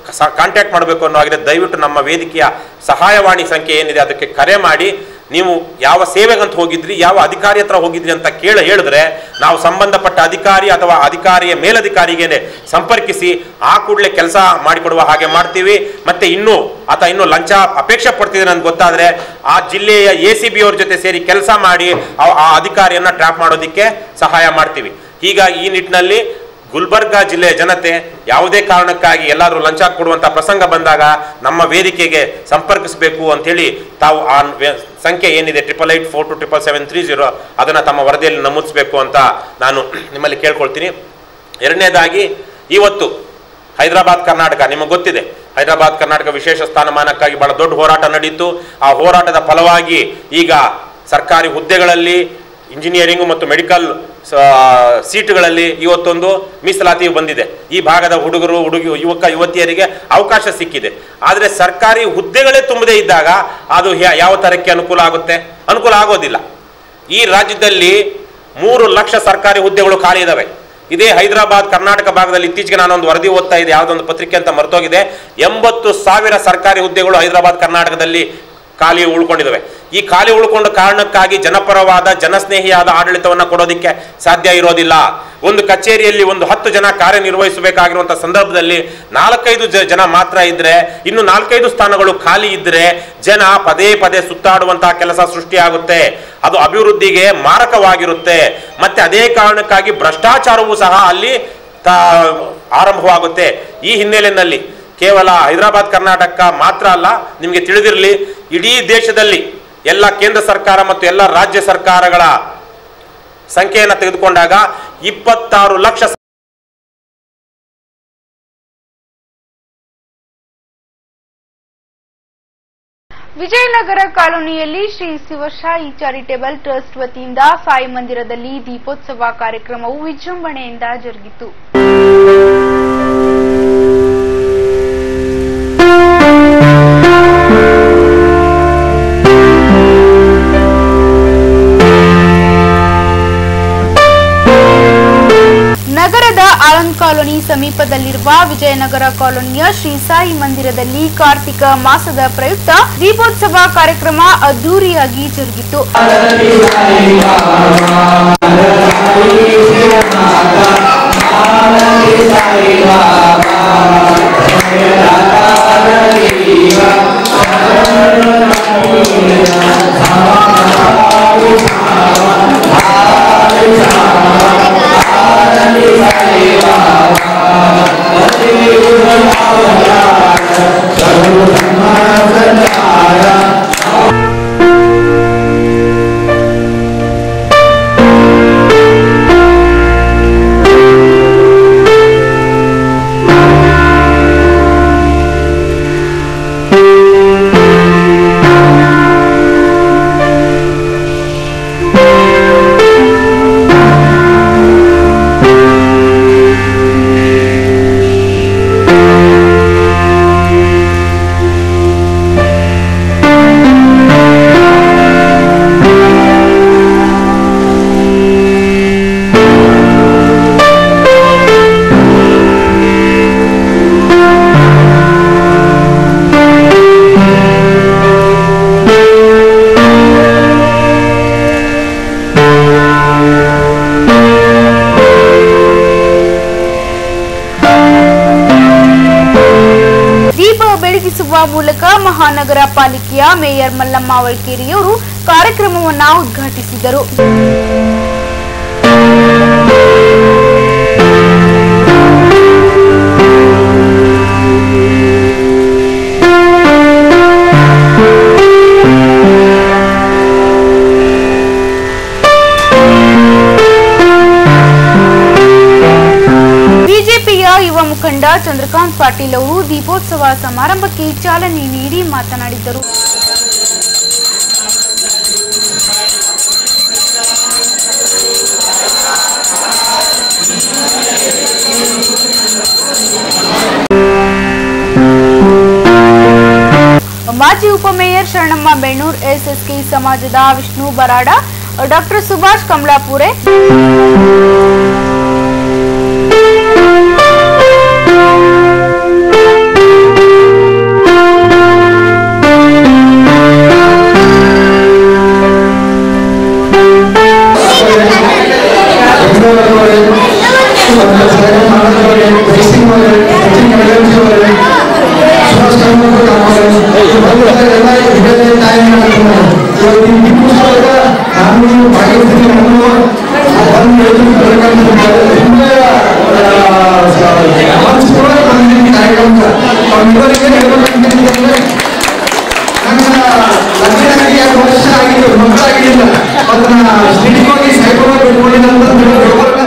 ಕಾಂಟ್ಯಾಕ್ಟ್ ಮಾಡಬೇಕು ಅನ್ನೋ ಆಗಿದೆ ದಯವಿಟ್ಟು ನಮ್ಮ ವೇದಿಕೆಯ ಸಹಾಯವಾಣಿ ಸಂಖ್ಯೆ ಏನಿದೆ ಅದಕ್ಕೆ ಕರೆ ಮಾಡಿ ನೀವು ಯಾವ ಸೇವೆಗಂತ ಹೋಗಿದ್ರಿ ಯಾವ ಅಧಿಕಾರಿ ಹತ್ರ ಹೋಗಿದ್ರಿ ಅಂತ ಕೇಳ ಹೇಳಿದ್ರೆ ನಾವು ಸಂಬಂಧಪಟ್ಟ ಅಧಿಕಾರಿ ಅಥವಾ ಅಧಿಕಾರಿಯ ಮೇಲಧಿಕಾರಿಗೇನೆ ಸಂಪರ್ಕಿಸಿ ಆ ಕೂಡಲೇ ಕೆಲಸ ಮಾಡಿಕೊಡುವ ಹಾಗೆ ಮಾಡ್ತೀವಿ ಮತ್ತೆ ಇನ್ನೂ ಆತ ಇನ್ನೂ ಲಂಚ ಅಪೇಕ್ಷೆ ಪಡ್ತಿದ್ದಾನೆ ಅಂತ ಗೊತ್ತಾದ್ರೆ ಆ ಜಿಲ್ಲೆಯ ಎ ಸಿ ಬಿ ಅವ್ರ ಜೊತೆ ಸೇರಿ ಕೆಲಸ ಮಾಡಿ ಆ- ಆ ಅಧಿಕಾರಿಯನ್ನ ಟ್ರ್ಯಾಪ್ ಮಾಡೋದಕ್ಕೆ ಸಹಾಯ ಮಾಡ್ತೀವಿ ಹೀಗಾಗಿ ಈ ನಿಟ್ಟಿನಲ್ಲಿ ಗುಲ್ಬರ್ಗಾ ಜಿಲ್ಲೆಯ ಜನತೆ ಯಾವುದೇ ಕಾರಣಕ್ಕಾಗಿ ಎಲ್ಲಾದರೂ ಲಂಚ ಕೊಡುವಂತ ಪ್ರಸಂಗ ಬಂದಾಗ ನಮ್ಮ ವೇದಿಕೆಗೆ ಸಂಪರ್ಕಿಸಬೇಕು ಅಂತೇಳಿ ತಾವು ಆ ವೇ- ಸಂಖ್ಯೆ ಏನಿದೆ triple eight four two triple seven three zero ಅದನ್ನು ತಮ್ಮ ವರದಿಯಲ್ಲಿ ನಮೂದಿಸಬೇಕು ಅಂತ ನಾನು ನಿಮ್ಮಲ್ಲಿ ಕೇಳ್ಕೊಳ್ತೀನಿ ಎರಡನೇದಾಗಿ ಇವತ್ತು ಹೈದರಾಬಾದ್ ಕರ್ನಾಟಕ ನಿಮಗೆ ಗೊತ್ತಿದೆ ಹೈದರಾಬಾದ್ ಕರ್ನಾಟಕ ವಿಶೇಷ ಸ್ಥಾನಮಾನಕ್ಕಾಗಿ ಬಹಳ ದೊಡ್ಡ ಹೋರಾಟ ನಡೀತು ಆ ಹೋರಾಟದ ಫಲವಾಗಿ ಈಗ ಸರ್ಕಾರಿ ಹುದ್ದೆಗಳಲ್ಲಿ ಇಂಜಿನಿಯರಿಂಗ್ ಮತ್ತು ಮೆಡಿಕಲ್ ಸೀಟುಗಳಲ್ಲಿ ಇವತ್ತೊಂದು ಮೀಸಲಾತಿ ಬಂದಿದೆ ಈ ಭಾಗದ ಹುಡುಗರು ಹುಡುಗಿ ಯುವಕ ಯುವತಿಯರಿಗೆ ಅವಕಾಶ ಸಿಕ್ಕಿದೆ ಆದರೆ ಸರ್ಕಾರಿ ಹುದ್ದೆಗಳೇ ತುಂಬದೇ ಇದ್ದಾಗ ಅದು ಯಾ- ಯಾವ ಥರಕ್ಕೆ ಅನುಕೂಲ ಆಗುತ್ತೆ ಅನುಕೂಲ ಆಗೋದಿಲ್ಲ ಈ ರಾಜ್ಯದಲ್ಲಿ ಮೂರು ಲಕ್ಷ ಸರ್ಕಾರಿ ಹುದ್ದೆಗಳು ಖಾಲಿ ಇದಾವೆ ಇದೇ ಹೈದರಾಬಾದ್ ಕರ್ನಾಟಕ ಭಾಗದಲ್ಲಿ ಇತ್ತೀಚೆಗೆ ನಾನೊಂದು ವರದಿ ಓದ್ತಾ ಇದೆ ಯಾವುದೊಂದು ಪತ್ರಿಕೆ ಅಂತ ಮರ್ತೋಗಿದೆ ಎಂಬತ್ತು ಸಾವಿರ ಸರ್ಕಾರಿ ಹುದ್ದೆಗಳು ಹೈದರಾಬಾದ್ ಕರ್ನಾಟಕದಲ್ಲಿ ಖಾಲಿ ಉಳ್ಕೊಂಡಿದ್ದಾವೆ ಈ ಖಾಲಿ ಉಳ್ಕೊಂಡ ಕಾರಣಕ್ಕಾಗಿ ಜನಪರವಾದ ಜನಸ್ನೇಹಿಯಾದ ಆಡಳಿತವನ್ನು ಕೊಡೋದಕ್ಕೆ ಸಾಧ್ಯ ಇರೋದಿಲ್ಲ ಒಂದು ಕಚೇರಿಯಲ್ಲಿ ಒಂದು ಹತ್ತು ಜನ ಕಾರ್ಯನಿರ್ವಹಿಸಬೇಕಾಗಿರುವಂಥ ಸಂದರ್ಭದಲ್ಲಿ ನಾಲ್ಕೈದು ಜ- ಜನ ಮಾತ್ರ ಇದ್ರೆ ಇನ್ನು ನಾಲ್ಕೈದು ಸ್ಥಾನಗಳು ಖಾಲಿ ಇದ್ರೆ ಜನ ಪದೇ ಪದೇ ಸುತ್ತಾಡುವಂತಹ ಕೆಲಸ ಸೃಷ್ಟಿಯಾಗುತ್ತೆ ಅದು ಅಭಿವೃದ್ಧಿಗೆ ಮಾರಕವಾಗಿರುತ್ತೆ ಮತ್ತೆ ಅದೇ ಕಾರಣಕ್ಕಾಗಿ ಭ್ರಷ್ಟಾಚಾರವೂ ಸಹ ಅಲ್ಲಿ ತಾ ಆರಂಭವಾಗುತ್ತೆ ಈ ಹಿನ್ನೆಲೆಯಲ್ಲಿ ಕೇವಲ ಹೈದರಾಬಾದ್ ಕರ್ನಾಟಕ ಮಾತ್ರ ಅಲ್ಲ ನಿಮಗೆ ತಿಳಿದಿರಲಿ ಇಡೀ ದೇಶದಲ್ಲಿ ಎಲ್ಲ ಕೇಂದ್ರ ಸರ್ಕಾರ ಮತ್ತು ಎಲ್ಲ ರಾಜ್ಯ ಸರ್ಕಾರಗಳ ಸಂಖ್ಯೆಯನ್ನು ತೆಗೆದುಕೊಂಡಾಗ ಇಪ್ಪತ್ತಾರು ಲಕ್ಷ ವಿಜಯನಗರ ಕಾಲೋನಿಯಲ್ಲಿ ಶ್ರೀ ಶಿವಶಾಯಿ ಚಾರಿಟೇಬಲ್ ಟ್ರಸ್ಟ್ ವತಿಯಿಂದ ಸಾಯಿ ಮಂದಿರದಲ್ಲಿ ದೀಪೋತ್ಸವ ಕಾರ್ಯಕ್ರಮವು ವಿಜೃಂಭಣೆಯಿಂದ ಜರುಗಿತು ನಗರದ ಆನಂದ್ ಕಾಲೋನಿ ಸಮೀಪದಲ್ಲಿರುವ ವಿಜಯನಗರ ಕಾಲೋನಿಯ ಶ್ರೀ ಸಾಯಿ ಮಂದಿರದಲ್ಲಿ ಕಾರ್ತಿಕ ಮಾಸದ ಪ್ರಯುಕ್ತ ದೀಪೋತ್ಸವ ಕಾರ್ಯಕ್ರಮ ಅದ್ದೂರಿಯಾಗಿ ಜರುಗಿತು ದೀಪ ಬೆಳಗಿಸುವ ಮೂಲಕ ಮಹಾನಗರ ಪಾಲಿಕೆಯ ಮೇಯರ್ ಮಲ್ಲಮ್ಮ ವಳ್ಕೇರಿಯವರು ಕಾರ್ಯಕ್ರಮವನ್ನ ಉದ್ಘಾಟಿಸಿದರು ಬಿಜೆಪಿಯ ಯುವ ಮುಖಂಡ ಚಂದ್ರಕಾಂತ್ ಪಾಟೀಲ್ ಅವರು ದೀಪೋತ್ಸವ ಸಮಾರಂಭಕ್ಕೆ ಚಾಲನೆ ನೀಡಿ ಮಾತನಾಡಿದರು ಮಾಜಿ ಉಪಮೇಯರ್ ಶರಣಮ್ಮ ಬೆಣ್ಣೂರ್ ಎಸ್ಎಸ್ಕೆ ಸಮಾಜದ ವಿಷ್ಣು ಬರಾಡ ಡಾಕ್ಟರ್ ಸುಭಾಷ್ ಕಮಲಾಪುರೆ ಎಲ್ಲ ಹಿರಿಯ ತಾಯಿಗಳು ಇವತ್ತು ಈ ಪುಸ್ತಕ ನಾನು ಭಾಗವಹಿಸಿ ನಾನು ಬಂದು ಹೇಳ್ತಿರ್ಬೇಕಂತ ತುಂಬಾ ಮನಸ್ಪೂರ್ವಕ ಬಂದಿದ್ದೀನಿ ಕಾರ್ಯಕ್ರಮಕ್ಕೆ ಅವರಿಬ್ಬರಿಗೆ ಹೇಳ್ಬೇಕಂತಂದ್ರೆ ನನ್ನ ಲಗ್ನಾಗಿ ಎರಡು ವರ್ಷ ಆಗಿದೆ ಮಕ್ಕಳಾಗಿಲ್ಲ ಅದನ್ನ ಸಿಡಿಗೋಗಿ ಸಾಯಿಬಾಬಾ ಬಿಟ್ಕೊಂಡಿಲ್ಲ ಅಂತ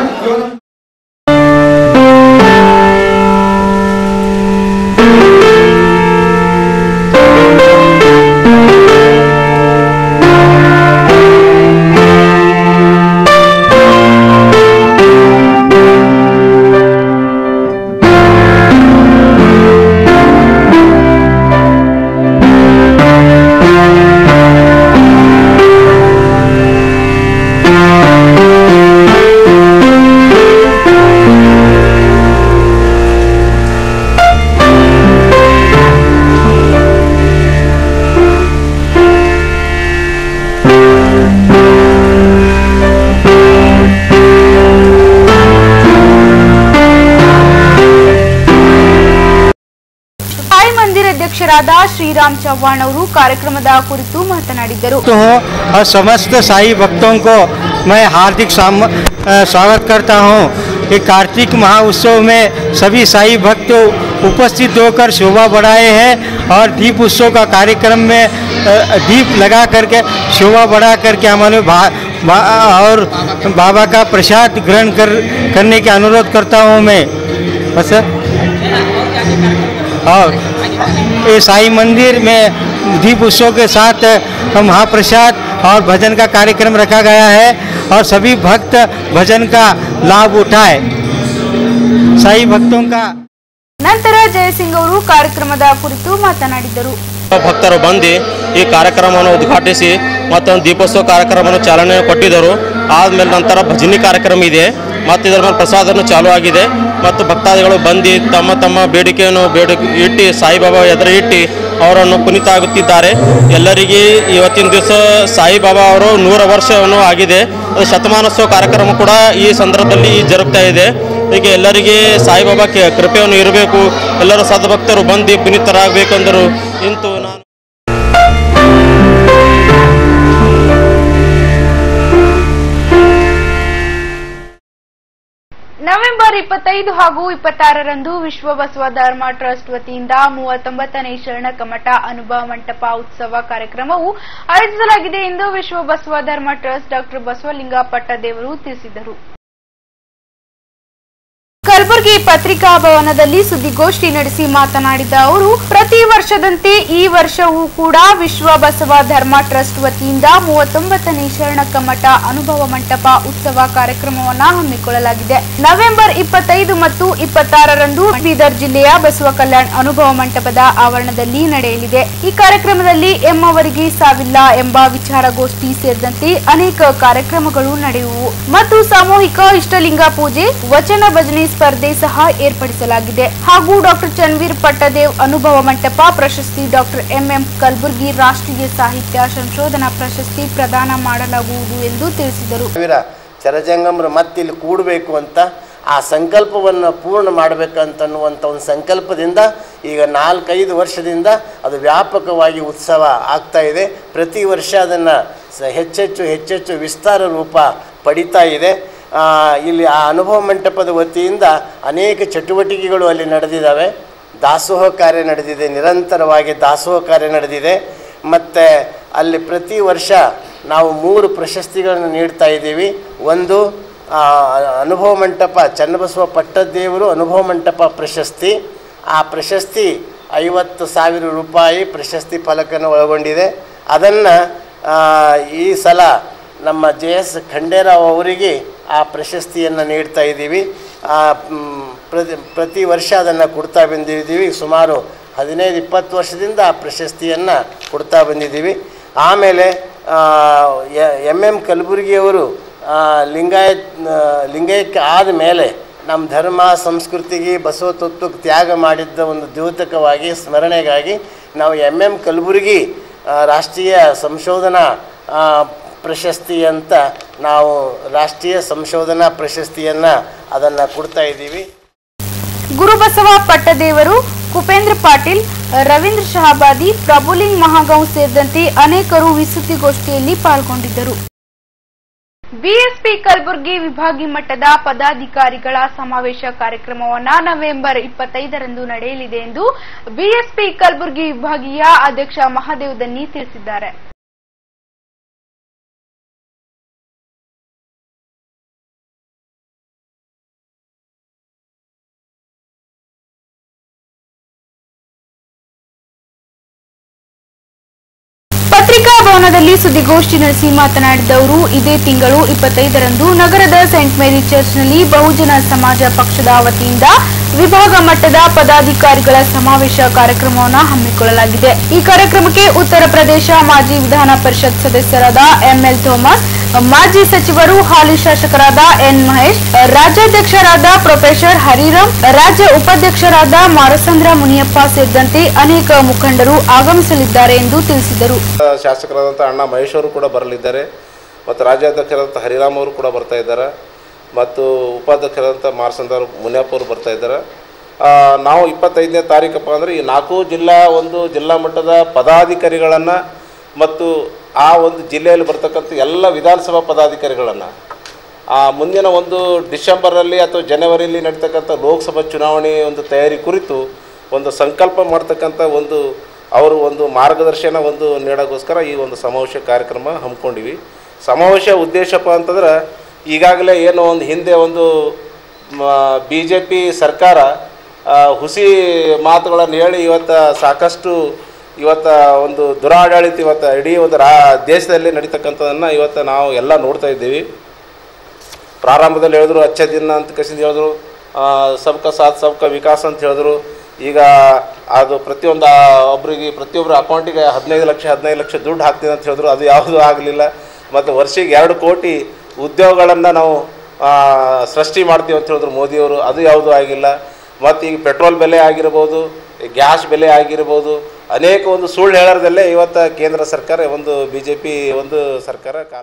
ಸಾಯಿ ಮಂದಿರ ಅಧ್ಯಕ್ಷರಾದ ಶ್ರೀರಾಮ್ ಚವ್ಹಾಣ್ ಅವರು ಕಾರ್ಯಕ್ರಮದ ಕುರಿತು ಮಾತನಾಡಿದರು तो हूँ और समस्त साई भक्तों को मैं हार्दिक साम- अ, स्वागत करता हूँ कि कार्तिक महाउत्सव में सभी साई भक्त उपस्थित होकर शोभा बढ़ाए हैं और दीप उत्सव का कार्यक्रम में अ, दीप लगा करके शोभा बढ़ा करके हमारे भा, भा, और बाबा का प्रसाद ग्रहण कर करने का अनुरोध करता हूँ मैं बस सर और ये साई मंदिर में दीप उत्सव के साथ महाप्रसाद और भजन का कार्यक्रम रखा गया है और सभी भक्त भजन का लाभ उठाए साई भक्तों का ನಂತರ ಜಯಸಿಂಗ್ ಅವರು ಕಾರ್ಯಕ್ರಮದ ಕುರಿತು ಮಾತನಾಡಿದರು ಭಕ್ತರು ಬಂದು ಈ ಕಾರ್ಯಕ್ರಮವನ್ನು ಉದ್ಘಾಟಿಸಿ ಮತ್ತೊಂದು ದೀಪೋತ್ಸವ ಕಾರ್ಯಕ್ರಮವನ್ನು ಚಾಲನೆ ಕೊಟ್ಟಿದ್ದರು ಆದಮೇಲೆ ನಂತರ ಭಜನಿ ಕಾರ್ಯಕ್ರಮ ಇದೆ ಮತ್ತು ಇದರ ಮೇಲೆ ಪ್ರಸಾದನೂ ಚಾಲೂ ಆಗಿದೆ ಮತ್ತು ಭಕ್ತಾದಿಗಳು ಬಂದು ತಮ್ಮ ತಮ್ಮ ಬೇಡಿಕೆಯನ್ನು ಬೇಡಿಕೆ ಇಟ್ಟು ಸಾಯಿಬಾಬಾ ಎದುರು ಇಟ್ಟು ಅವರನ್ನು ಪುನೀತ ಆಗುತ್ತಿದ್ದಾರೆ ಎಲ್ಲರಿಗೆ ಇವತ್ತಿನ ದಿವಸ ಸಾಯಿಬಾಬಾ ಅವರು ನೂರ ವರ್ಷವನ್ನು ಆಗಿದೆ ಅದು ಶತಮಾನೋತ್ಸವ ಕಾರ್ಯಕ್ರಮ ಕೂಡ ಈ ಸಂದರ್ಭದಲ್ಲಿ ಜರುಗ್ತಾ ಇದೆ ಹೀಗೆ ಎಲ್ಲರಿಗೆ ಸಾಯಿಬಾಬಾ ಕೆ- ಕೃಪೆಯನ್ನು ಇರಬೇಕು ಎಲ್ಲರೂ ಸದ್ಭಕ್ತರು ಬಂದು ಪುನೀತರಾಗಬೇಕೆಂದರು ಇಂತು ನಾನು ನವೆಂಬರ್ ಇಪ್ಪತ್ತೈದು ಹಾಗೂ ಇಪ್ಪತ್ತಾರರಂದು ವಿಶ್ವ ಬಸವ ಧರ್ಮ ಟ್ರಸ್ಟ್ ವತಿಯಿಂದ ಮೂವತ್ತೊಂಬತ್ತನೇ ಶರಣ ಕಮಟ ಅನುಭವ ಮಂಟಪ ಉತ್ಸವ ಕಾರ್ಯಕ್ರಮವು ಆಯೋಜಿಸಲಾಗಿದೆ ಎಂದು ವಿಶ್ವ ಬಸವ ಧರ್ಮ ಟ್ರಸ್ಟ್ ಡಾಕ್ಟರ್ ಬಸವಲಿಂಗ ಪಟ್ಟದೇವರು ತಿಳಿಸಿದರು ಕಲಬುರಗಿ ಪತ್ರಿಕಾ ಭವನದಲ್ಲಿ ಸುದ್ದಿಗೋಷ್ಠಿ ನಡೆಸಿ ಮಾತನಾಡಿದ ಅವರು ಪ್ರತಿ ವರ್ಷದಂತೆ ಈ ವರ್ಷವೂ ಕೂಡ ವಿಶ್ವ ಬಸವ ಧರ್ಮ ಟ್ರಸ್ಟ್ ವತಿಯಿಂದ ಮೂವತ್ತೊಂಬತ್ತನೇ ಶರಣ ಕಮ್ಮಟ ಅನುಭವ ಮಂಟಪ ಉತ್ಸವ ಕಾರ್ಯಕ್ರಮವನ್ನು ಹಮ್ಮಿಕೊಳ್ಳಲಾಗಿದೆ ನವೆಂಬರ್ ಇಪ್ಪತ್ತೈದು ಮತ್ತು ಇಪ್ಪತ್ತಾರರಂದು ಬೀದರ್ ಜಿಲ್ಲೆಯ ಬಸವ ಕಲ್ಯಾಣ್ ಅನುಭವ ಮಂಟಪದ ಆವರಣದಲ್ಲಿ ನಡೆಯಲಿದೆ ಈ ಕಾರ್ಯಕ್ರಮದಲ್ಲಿ ಎಮ್ಮವರಿಗೆ ಸಾವಿಲ್ಲ ಎಂಬ ವಿಚಾರಗೋಷ್ಠಿ ಸೇರಿದಂತೆ ಅನೇಕ ಕಾರ್ಯಕ್ರಮಗಳು ನಡೆಯುವು ಮತ್ತು ಸಾಮೂಹಿಕ ಇಷ್ಟಲಿಂಗ ಪೂಜೆ ವಚನ ಭಜನೆ ಸ್ಪರ್ಧೆ ಸಹ ಏರ್ಪಡಿಸಲಾಗಿದೆ ಹಾಗೂ ಡಾಕ್ಟರ್ ಚನ್ವೀರ್ ಪಟ್ಟದೇವ್ ಅನುಭವ ಮಂಟಪ ಪ್ರಶಸ್ತಿ ಡಾಕ್ಟರ್ ಎಂಎಂ ಕಲಬುರ್ಗಿ ರಾಷ್ಟ್ರೀಯ ಸಾಹಿತ್ಯ ಸಂಶೋಧನಾ ಪ್ರಶಸ್ತಿ ಪ್ರದಾನ ಮಾಡಲಾಗುವುದು ಎಂದು ತಿಳಿಸಿದರು ಸಾವಿರ ಚರಜಂಗಮರು ಮತ್ತಿಲ್ಲಿ ಕೂಡಬೇಕು ಅಂತ ಆ ಸಂಕಲ್ಪವನ್ನು ಪೂರ್ಣ ಮಾಡಬೇಕಂತನ್ನುವಂಥ ಒಂದು ಸಂಕಲ್ಪದಿಂದ ಈಗ ನಾಲ್ಕೈದು ವರ್ಷದಿಂದ ಅದು ವ್ಯಾಪಕವಾಗಿ ಉತ್ಸವ ಆಗ್ತಾ ಇದೆ ಪ್ರತಿ ವರ್ಷ ಅದನ್ನು ಸ ಹೆಚ್ಚೆಚ್ಚು ಹೆಚ್ಚೆಚ್ಚು ವಿಸ್ತಾರ ರೂಪ ಪಡಿತಾ ಇದೆ ಆ, ಇಲ್ಲಿ ಆ ಅನುಭವ ಮಂಟಪದ ವತಿಯಿಂದ ಅನೇಕ ಚಟುವಟಿಕೆಗಳು ಅಲ್ಲಿ ನಡೆದಿದ್ದಾವೆ ದಾಸೋಹ ಕಾರ್ಯ ನಡೆದಿದೆ ನಿರಂತರವಾಗಿ ದಾಸೋಹ ಕಾರ್ಯ ನಡೆದಿದೆ ಮತ್ತು ಅಲ್ಲಿ ಪ್ರತಿ ವರ್ಷ ನಾವು ಮೂರು ಪ್ರಶಸ್ತಿಗಳನ್ನು ನೀಡ್ತಾ ಇದ್ದೀವಿ ಒಂದು ಆ, ಅನುಭವ ಮಂಟಪ ಚನ್ನಬಸವ ಪಟ್ಟದೇವರು ಅನುಭವ ಮಂಟಪ ಪ್ರಶಸ್ತಿ ಆ ಪ್ರಶಸ್ತಿ ಐವತ್ತು ಸಾವಿರ ರೂಪಾಯಿ ಪ್ರಶಸ್ತಿ ಫಲಕನ್ನು ಒಳಗೊಂಡಿದೆ ಅದನ್ನು ಈ ಸಲ ನಮ್ಮ ಜೆ ಎಸ್ ಖಂಡೇರಾವ್ ಅವರಿಗೆ ಆ ಪ್ರಶಸ್ತಿಯನ್ನು ನೀಡ್ತಾ ಇದ್ದೀವಿ ಆ, ಮ್, ಪ್ರತಿ ಪ್ರತಿ ವರ್ಷ ಅದನ್ನು ಕೊಡ್ತಾ ಬಂದಿದ್ದೀವಿ ಸುಮಾರು ಹದಿನೈದು ಇಪ್ಪತ್ತು ವರ್ಷದಿಂದ ಆ ಪ್ರಶಸ್ತಿಯನ್ನು ಕೊಡ್ತಾ ಬಂದಿದ್ದೀವಿ ಆಮೇಲೆ ಎಮ್ ಎಮ್ ಕಲಬುರ್ಗಿಯವರು ಆ, ಲಿಂಗಾಯತ್ ಆ, ಲಿಂಗೈಕ್ಯ ಆದಮೇಲೆ ನಮ್ಮ ಧರ್ಮ ಸಂಸ್ಕೃತಿಗೆ ಬಸವ ತತ್ವಕ್ಕೆ ತ್ಯಾಗ ಮಾಡಿದ್ದ ಒಂದು ದ್ಯೋತಕವಾಗಿ ಸ್ಮರಣೆಗಾಗಿ ನಾವು ಎಮ್ ಎಮ್ ಕಲಬುರ್ಗಿ ಆ, ರಾಷ್ಟ್ರೀಯ ಸಂಶೋಧನಾ ಆ, ಪ್ರಶಸ್ತಿ ಅಂತ ನಾವು ರಾಷ್ಟ್ರೀಯ ಸಂಶೋಧನಾ ಪ್ರಶಸ್ತಿಯನ್ನು ಅದನ್ನು ಕೊಡ್ತಾ ಇದ್ದೀವಿ ಗುರುಬಸವ ಪಟ್ಟದೇವರು ಕುಪೇಂದ್ರ ಪಾಟೀಲ್ ರವೀಂದ್ರ ಶಹಾಬಾದಿ ಪ್ರಭುಲಿಂಗ್ ಮಹಾಗಾಂವ್ ಸೇರಿದಂತೆ ಅನೇಕರು ವಿಸುದ್ದಿಗೋಷ್ಠಿಯಲ್ಲಿ ಪಾಲ್ಗೊಂಡಿದ್ದರು ಬಿಎಸ್ಪಿ ಕಲಬುರಗಿ ವಿಭಾಗಿ ಮಟ್ಟದ ಪದಾಧಿಕಾರಿಗಳ ಸಮಾವೇಶ ಕಾರ್ಯಕ್ರಮವನ್ನ ನವೆಂಬರ್ ಇಪ್ಪತ್ತೈದರಂದು ನಡೆಯಲಿದೆ ಎಂದು ಬಿಎಸ್ಪಿ ಕಲಬುರಗಿ ವಿಭಾಗೀಯ ಅಧ್ಯಕ್ಷ ಮಹಾದೇವ್ ದನ್ನಿ ತಿಳಿಸಿದ್ದಾರೆ ಪತ್ರಿಕಾ ಭವನದಲ್ಲಿ ಸುದ್ದಿಗೋಷ್ಠಿ ನಡೆಸಿ ಮಾತನಾಡಿದ ಅವರು ಇದೇ ತಿಂಗಳು ಇಪ್ಪತ್ತೈದರಂದು ನಗರದ ಸೆಂಟ್ ಮೇರಿ ಚರ್ಚ್ನಲ್ಲಿ ಬಹುಜನ ಸಮಾಜ ಪಕ್ಷದ ವತಿಯಿಂದ ವಿಭಾಗ ಮಟ್ಟದ ಪದಾಧಿಕಾರಿಗಳ ಸಮಾವೇಶ ಕಾರ್ಯಕ್ರಮವನ್ನು ಹಮ್ಮಿಕೊಳ್ಳಲಾಗಿದೆ ಈ ಕಾರ್ಯಕ್ರಮಕ್ಕೆ ಉತ್ತರ ಪ್ರದೇಶ ಮಾಜಿ ವಿಧಾನ ಪರಿಷತ್ ಸದಸ್ಯರಾದ ಎಂಎಲ್ ಥೋಮಸ್ ಮಾಜಿ ಸಚಿವರು ಹಾಲಿ ಶಾಸಕರಾದ ಎನ್ ಮಹೇಶ್ ರಾಜ್ಯಾಧ್ಯಕ್ಷರಾದ ಪ್ರೊಫೆಸರ್ ಹರಿರಾಮ್ ರಾಜ್ಯ ಉಪಾಧ್ಯಕ್ಷರಾದ ಮಾರಸಂದ್ರ ಮುನಿಯಪ್ಪ ಸೇರಿದಂತೆ ಅನೇಕ ಮುಖಂಡರು ಆಗಮಿಸಲಿದ್ದಾರೆ ಎಂದು ತಿಳಿಸಿದರು ಶಾಸಕರಾದಂಥ ಅಣ್ಣ ಮಹೇಶ್ ಅವರು ಕೂಡ ಬರಲಿದ್ದಾರೆ ಮತ್ತು ರಾಜ್ಯಾಧ್ಯಕ್ಷರಾದಂಥ ಹರಿರಾಮ್ ಅವರು ಕೂಡ ಬರ್ತಾ ಇದ್ದಾರೆ ಮತ್ತು ಉಪಾಧ್ಯಕ್ಷರಾದಂಥ ಮಾರ್ಸಂದರ್ ಮುನಿಯಪ್ಪ ಅವರು ಬರ್ತಾ ಇದ್ದಾರೆ ಆ, ನಾವು ಇಪ್ಪತ್ತೈದನೇ ತಾರೀಕಪ್ಪ ಅಂದರೆ ಈ ನಾಲ್ಕು ಜಿಲ್ಲಾ ಒಂದು ಜಿಲ್ಲಾ ಮಟ್ಟದ ಪದಾಧಿಕಾರಿಗಳನ್ನು ಮತ್ತು ಆ ಒಂದು ಜಿಲ್ಲೆಯಲ್ಲಿ ಬರ್ತಕ್ಕಂಥ ಎಲ್ಲ ವಿಧಾನಸಭಾ ಪದಾಧಿಕಾರಿಗಳನ್ನು ಆ ಮುಂದಿನ ಒಂದು ಡಿಸೆಂಬರಲ್ಲಿ ಅಥವಾ ಜನವರಿಯಲ್ಲಿ ನಡೀತಕ್ಕಂಥ ಲೋಕಸಭಾ ಚುನಾವಣೆ ಒಂದು ತಯಾರಿ ಕುರಿತು ಒಂದು ಸಂಕಲ್ಪ ಮಾಡ್ತಕ್ಕಂಥ ಒಂದು ಅವರು ಒಂದು ಮಾರ್ಗದರ್ಶನ ಒಂದು ನೀಡೋಕ್ಕೋಸ್ಕರ ಈ ಒಂದು ಸಮಾವೇಶ ಕಾರ್ಯಕ್ರಮ ಹಮ್ಮಿಕೊಂಡಿವಿ ಸಮಾವೇಶ ಉದ್ದೇಶಪ್ಪ ಅಂತಂದ್ರೆ ಈಗಾಗಲೇ ಏನು ಒಂದು ಹಿಂದೆ ಒಂದು ಬಿ ಜೆ ಪಿ ಸರ್ಕಾರ ಆ, ಹುಸಿ ಮಾತುಗಳನ್ನು ಹೇಳಿ ಇವತ್ತು ಸಾಕಷ್ಟು ಇವತ್ತು ಒಂದು ದುರಾಡಳಿತ ಇವತ್ತು ಇಡೀ ಒಂದು ರಾ ದೇಶದಲ್ಲಿ ನಡೀತಕ್ಕಂಥದ್ದನ್ನು ಇವತ್ತು ನಾವು ಎಲ್ಲ ನೋಡ್ತಾ ಇದ್ದೀವಿ ಪ್ರಾರಂಭದಲ್ಲಿ ಹೇಳಿದ್ರು ಅಚ್ಚ ದಿನ ಅಂತ ಕಸಿಂದ ಹೇಳಿದ್ರು ಆ, ಸಬ್ಕ ಸಾಥ್ ಸಬ್ಕ ವಿಕಾಸ್ ಅಂತ ಹೇಳಿದ್ರು ಈಗ ಅದು ಪ್ರತಿಯೊಂದು ಆ, ಒಬ್ರಿಗೆ ಪ್ರತಿಯೊಬ್ಬರ ಅಕೌಂಟಿಗೆ ಹದಿನೈದು ಲಕ್ಷ ಹದಿನೈದು ಲಕ್ಷ ದುಡ್ಡು ಹಾಕ್ತೀನಿ ಅಂತ ಹೇಳಿದ್ರು ಅದು ಯಾವುದೂ ಆಗಲಿಲ್ಲ ಮತ್ತು ವರ್ಷಿಗೆ ಎರಡು ಕೋಟಿ ಉದ್ಯೋಗಗಳನ್ನು ನಾವು ಆ, ಸೃಷ್ಟಿ ಮಾಡ್ತೀವಿ ಅಂತ ಹೇಳಿದ್ರು ಮೋದಿಯವರು ಅದು ಯಾವುದೂ ಆಗಿಲ್ಲ ಮತ್ತು ಈಗ ಪೆಟ್ರೋಲ್ ಬೆಲೆ ಆಗಿರ್ಬೋದು ಗ್ಯಾಸ್ ಬೆಲೆ ಆಗಿರ್ಬೋದು ಅನೇಕ ಒಂದು ಸುಳ್ಳು ಹೇಳೋದಲ್ಲೇ ಇವತ್ತು ಕೇಂದ್ರ ಸರ್ಕಾರ ಒಂದು ಬಿ ಜೆ ಪಿ ಒಂದು ಸರ್ಕಾರ ಕಾಲ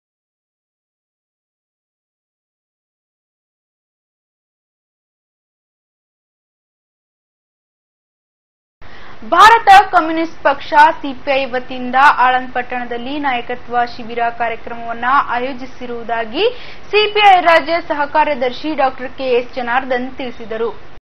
ಭಾರತ ಕಮ್ಯುನಿಸ್ಟ್ ಪಕ್ಷ ಸಿಪಿಐ ವತಿಯಿಂದ ಆಳಂದ್ ಪಟ್ಟಣದಲ್ಲಿ ನಾಯಕತ್ವ ಶಿಬಿರ ಕಾರ್ಯಕ್ರಮವನ್ನ ಆಯೋಜಿಸಿರುವುದಾಗಿ ಸಿಪಿಐ ರಾಜ್ಯ ಸಹ ಕಾರ್ಯದರ್ಶಿ ಡಾಕ್ಟರ್ ಕೆಎಸ್ ಜನಾರ್ದನ್ ತಿಳಿಸಿದರು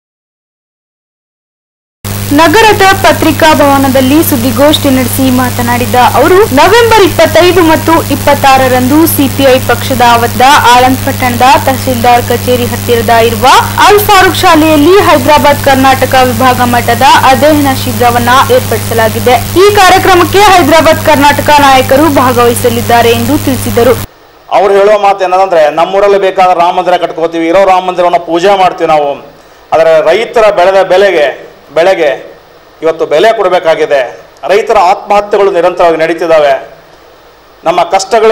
ನಗರದ ಪತ್ರಿಕಾ ಭವನದಲ್ಲಿ ಸುದ್ದಿಗೋಷ್ಠಿ ನಡೆಸಿ ಮಾತನಾಡಿದ ಅವರು ನವೆಂಬರ್ ಇಪ್ಪತ್ತೈದು ಮತ್ತು ಇಪ್ಪತ್ತಾರರಂದು ಸಿಪಿಐ ಪಕ್ಷದ ವದ್ದ ಆಳಂದ್ ಪಟ್ಟಣದ ತಹಸೀಲ್ದಾರ್ ಕಚೇರಿ ಹತ್ತಿರದ ಇರುವ ಅಲ್ ಫಾರೂಕ್ ಶಾಲೆಯಲ್ಲಿ ಹೈದರಾಬಾದ್ ಕರ್ನಾಟಕ ವಿಭಾಗ ಮಟ್ಟದ ಅಧ್ಯಯನ ಶಿಬಿರವನ್ನ ಏರ್ಪಡಿಸಲಾಗಿದೆ ಈ ಕಾರ್ಯಕ್ರಮಕ್ಕೆ ಹೈದರಾಬಾದ್ ಕರ್ನಾಟಕ ನಾಯಕರು ಭಾಗವಹಿಸಲಿದ್ದಾರೆ ಎಂದು ತಿಳಿಸಿದರು ಅವ್ರು ಹೇಳೋ ಮಾತು ಏನಂದ್ರೆ ನಮ್ಮೂರಲ್ಲಿ ಬೇಕಾದ ರಾಮ ಮಂದಿರ ಕಟ್ಕೋತೀವಿ ಇರೋ ರಾಮ ಮಂದಿರವನ್ನು ಪೂಜೆ ಮಾಡ್ತೀವಿ ನಾವು ಆದರೆ ರೈತರ ಬೆಳೆದ ಬೆಲೆಗೆ ಬೆಳೆಗೆ ಇವತ್ತು ಬೆಲೆ ಕೊಡಬೇಕಾಗಿದೆ ರೈತರ ಆತ್ಮಹತ್ಯೆಗಳು ನಿರಂತರವಾಗಿ ನಡೀತಿದ್ದಾವೆ ನಮ್ಮ ಕಷ್ಟಗಳು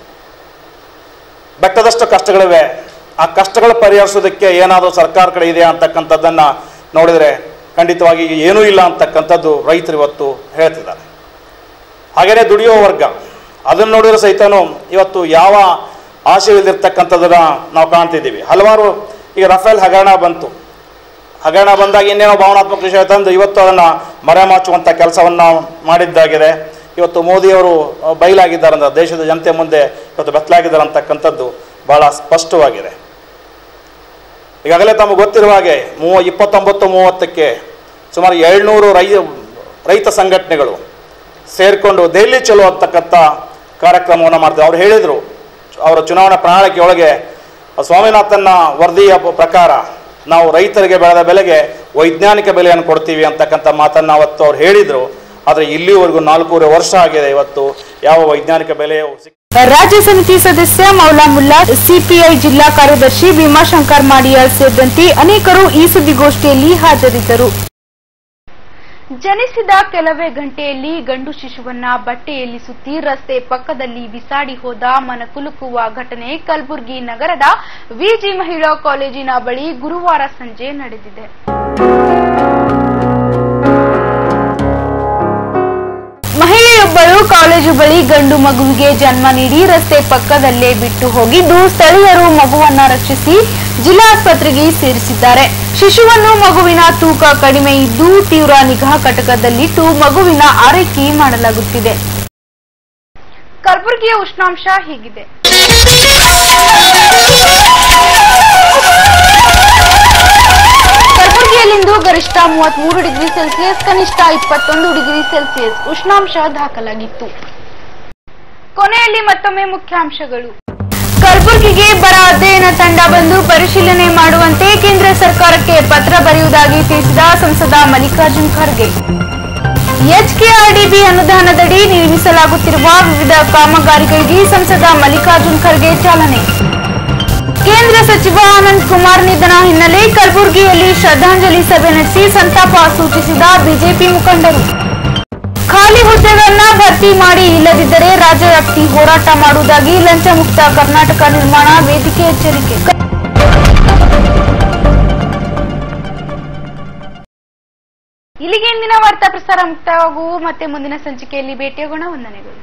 ಬೆಟ್ಟದಷ್ಟು ಕಷ್ಟಗಳಿವೆ ಆ ಕಷ್ಟಗಳು ಪರಿಹರಿಸೋದಕ್ಕೆ ಏನಾದರೂ ಸರ್ಕಾರ ಕಡೆ ಇದೆಯಾ ಅಂತಕ್ಕಂಥದ್ದನ್ನು ನೋಡಿದರೆ ಖಂಡಿತವಾಗಿ ಏನೂ ಇಲ್ಲ ಅಂತಕ್ಕಂಥದ್ದು ರೈತರು ಇವತ್ತು ಹೇಳ್ತಿದ್ದಾರೆ ಹಾಗೆಯೇ ದುಡಿಯೋ ವರ್ಗ ಅದನ್ನು ನೋಡಿದ್ರೆ ಸಹಿತನು ಇವತ್ತು ಯಾವ ಆಶಯವಿಲ್ಲದಿರ್ತಕ್ಕಂಥದ್ದನ್ನು ನಾವು ಕಾಣ್ತಿದ್ದೀವಿ ಹಲವಾರು ಈಗ ರಫೇಲ್ ಹಗರಣ ಬಂತು ಹಗರಣ ಬಂದಾಗ ಇನ್ನೇನೋ ಭಾವನಾತ್ಮಕ ವಿಷಯ ತಂದು ಇವತ್ತು ಅದನ್ನು ಮರೆಮಾಚುವಂಥ ಕೆಲಸವನ್ನು ಮಾಡಿದ್ದಾಗಿದೆ ಇವತ್ತು ಮೋದಿಯವರು ಅಹ್, ಬಯಲಾಗಿದ್ದಾರೆ ಅಂದ್ರೆ ದೇಶದ ಜನತೆ ಮುಂದೆ ಇವತ್ತು ಬೆತ್ತಲಾಗಿದ್ದಾರೆ ಅಂತಕ್ಕಂಥದ್ದು ಬಹಳ ಸ್ಪಷ್ಟವಾಗಿದೆ ಈಗಾಗಲೇ ತಮಗೆ ಗೊತ್ತಿರುವ ಹಾಗೆ ಮೂವ ಇಪ್ಪತ್ತೊಂಬತ್ತು ಮೂವತ್ತಕ್ಕೆ ಸುಮಾರು ಏಳ್ನೂರು ರೈ ರೈತ ಸಂಘಟನೆಗಳು ಸೇರಿಕೊಂಡು ದೆಹಲಿ ಚಲೋ ಅಂತಕ್ಕಂಥ ಕಾರ್ಯಕ್ರಮವನ್ನು ಮಾಡ್ತಾರೆ ಅವ್ರು ಹೇಳಿದರು ಅವರ ಚುನಾವಣಾ ಪ್ರಣಾಳಿಕೆ ಒಳಗೆ ಸ್ವಾಮಿನಾಥನ್ನ ವರದಿಯ ಪ್ರಕಾರ ನಾವು ರೈತರಿಗೆ ಬೆಳೆದ ಬೆಲೆಗೆ ವೈಜ್ಞಾನಿಕ ಬೆಲೆಯನ್ನು ಕೊಡ್ತೀವಿ ಅಂತಕ್ಕಂಥ ಮಾತನ್ನು ಅವತ್ತು ಅವ್ರು ಹೇಳಿದರು ಆದರೆ ಇಲ್ಲಿವರೆಗೂ ನಾಲ್ಕೂವರೆ ವರ್ಷ ಆಗಿದೆ ಇವತ್ತು ಯಾವ ವೈಜ್ಞಾನಿಕ ಬೆಲೆ ಸಿಕ್ ರಾಜ್ಯ ಸಮಿತಿ ಸದಸ್ಯ ಮೌಲಾ ಮುಲ್ಲಾ ಸಿಪಿಐ ಜಿಲ್ಲಾ ಕಾರ್ಯದರ್ಶಿ ಭೀಮಾಶಂಕರ್ ಮಾಡಿಯಾಳ್ ಸೇರಿದಂತೆ ಅನೇಕರು ಈ ಸುದ್ದಿಗೋಷ್ಠಿಯಲ್ಲಿ ಹಾಜರಿದ್ದರು ಜನಿಸಿದ ಕೆಲವೇ ಗಂಟೆಯಲ್ಲಿ ಗಂಡು ಶಿಶುವನ್ನ ಬಟ್ಟೆಯಲ್ಲಿ ಸುತ್ತಿ ರಸ್ತೆ ಪಕ್ಕದಲ್ಲಿ ಬಿಸಾಡಿ ಹೋದ ಮನಕುಲುಕುವ ಘಟನೆ ಕಲಬುರಗಿ ನಗರದ ವಿಜಿ ಮಹಿಳಾ ಕಾಲೇಜಿನ ಬಳಿ ಗುರುವಾರ ಸಂಜೆ ನಡೆದಿದೆ ಮಹಿಳೆಯೊಬ್ಬಳು ಕಾಲೇಜು ಬಳಿ ಗಂಡು ಮಗುವಿಗೆ ಜನ್ಮ ನೀಡಿ ರಸ್ತೆ ಪಕ್ಕದಲ್ಲೇ ಬಿಟ್ಟು ಹೋಗಿದ್ದು ಸ್ಥಳೀಯರು ಮಗುವನ್ನ ರಕ್ಷಿಸಿ ಜಿಲ್ಲಾಸ್ಪತ್ರೆಗೆ ಸೇರಿಸಿದ್ದಾರೆ ಶಿಶುವನ್ನು ಮಗುವಿನ ತೂಕ ಕಡಿಮೆ ಇದ್ದು ತೀವ್ರ ನಿಗಾ ಘಟಕದಲ್ಲಿಟ್ಟು ಮಗುವಿನ ಆರೈಕೆ ಮಾಡಲಾಗುತ್ತಿದೆ ಕಲಬುರಗಿಯ ಉಷ್ಣಾಂಶ ಹೀಗಿದೆ ಕಲಬುರಗಿಯಲ್ಲಿಂದು ಗರಿಷ್ಠ ಮೂವತ್ಮೂರು ಡಿಗ್ರಿ ಸೆಲ್ಸಿಯಸ್ ಕನಿಷ್ಠ ಇಪ್ಪತ್ತೊಂದು ಡಿಗ್ರಿ ಸೆಲ್ಸಿಯಸ್ ಉಷ್ಣಾಂಶ ದಾಖಲಾಗಿತ್ತು ಕೊನೆಯಲ್ಲಿ ಮತ್ತೊಮ್ಮೆ ಮುಖ್ಯಾಂಶಗಳು ಕಲಬುರಗಿಗೆ ಬರ ಅಧ್ಯಯನ ತಂಡ ಬಂದು ಪರಿಶೀಲನೆ ಮಾಡುವಂತೆ ಕೇಂದ್ರ ಸರ್ಕಾರಕ್ಕೆ ಪತ್ರ ಬರೆಯುವುದಾಗಿ ತಿಳಿಸಿದ ಸಂಸದ ಮಲ್ಲಿಕಾರ್ಜುನ್ ಖರ್ಗೆ ಎಚ್ಕೆಆರ್ಡಿಬಿ ಅನುದಾನದಡಿ ನಿರ್ಮಿಸಲಾಗುತ್ತಿರುವ ವಿವಿಧ ಕಾಮಗಾರಿಗಳಿಗೆ ಸಂಸದ ಮಲ್ಲಿಕಾರ್ಜುನ್ ಖರ್ಗೆ ಚಾಲನೆ ಕೇಂದ್ರ ಸಚಿವ ಆನಂದ್ ಕುಮಾರ್ ನಿಧನ ಹಿನ್ನೆಲೆ ಕಲಬುರಗಿಯಲ್ಲಿ ಶ್ರದ್ಧಾಂಜಲಿ ಸಭೆ ನಡೆಸಿ ಸಂತಾಪ ಸೂಚಿಸಿದ ಬಿಜೆಪಿ ಮುಖಂಡರು ಖಾಲಿ ಹುದ್ದೆಗಳನ್ನ ಭರ್ತಿ ಮಾಡಿ ಇಲ್ಲದಿದ್ದರೆ ರಾಜ್ಯವ್ಯಾಪ್ತಿ ಹೋರಾಟ ಮಾಡುವುದಾಗಿ ಲಂಚ ಮುಕ್ತ ಕರ್ನಾಟಕ ನಿರ್ಮಾಣ ವೇದಿಕೆ ಎಚ್ಚರಿಕೆ ಇಲ್ಲಿಗೆ ಇಂದಿನ ವಾರ್ತಾ ಪ್ರಸಾರ ಮುಕ್ತಾಯವಾಗುವು ಮತ್ತೆ ಮುಂದಿನ ಸಂಚಿಕೆಯಲ್ಲಿ ಭೇಟಿಯಾಗೋಣ ವಂದನೆಗಳು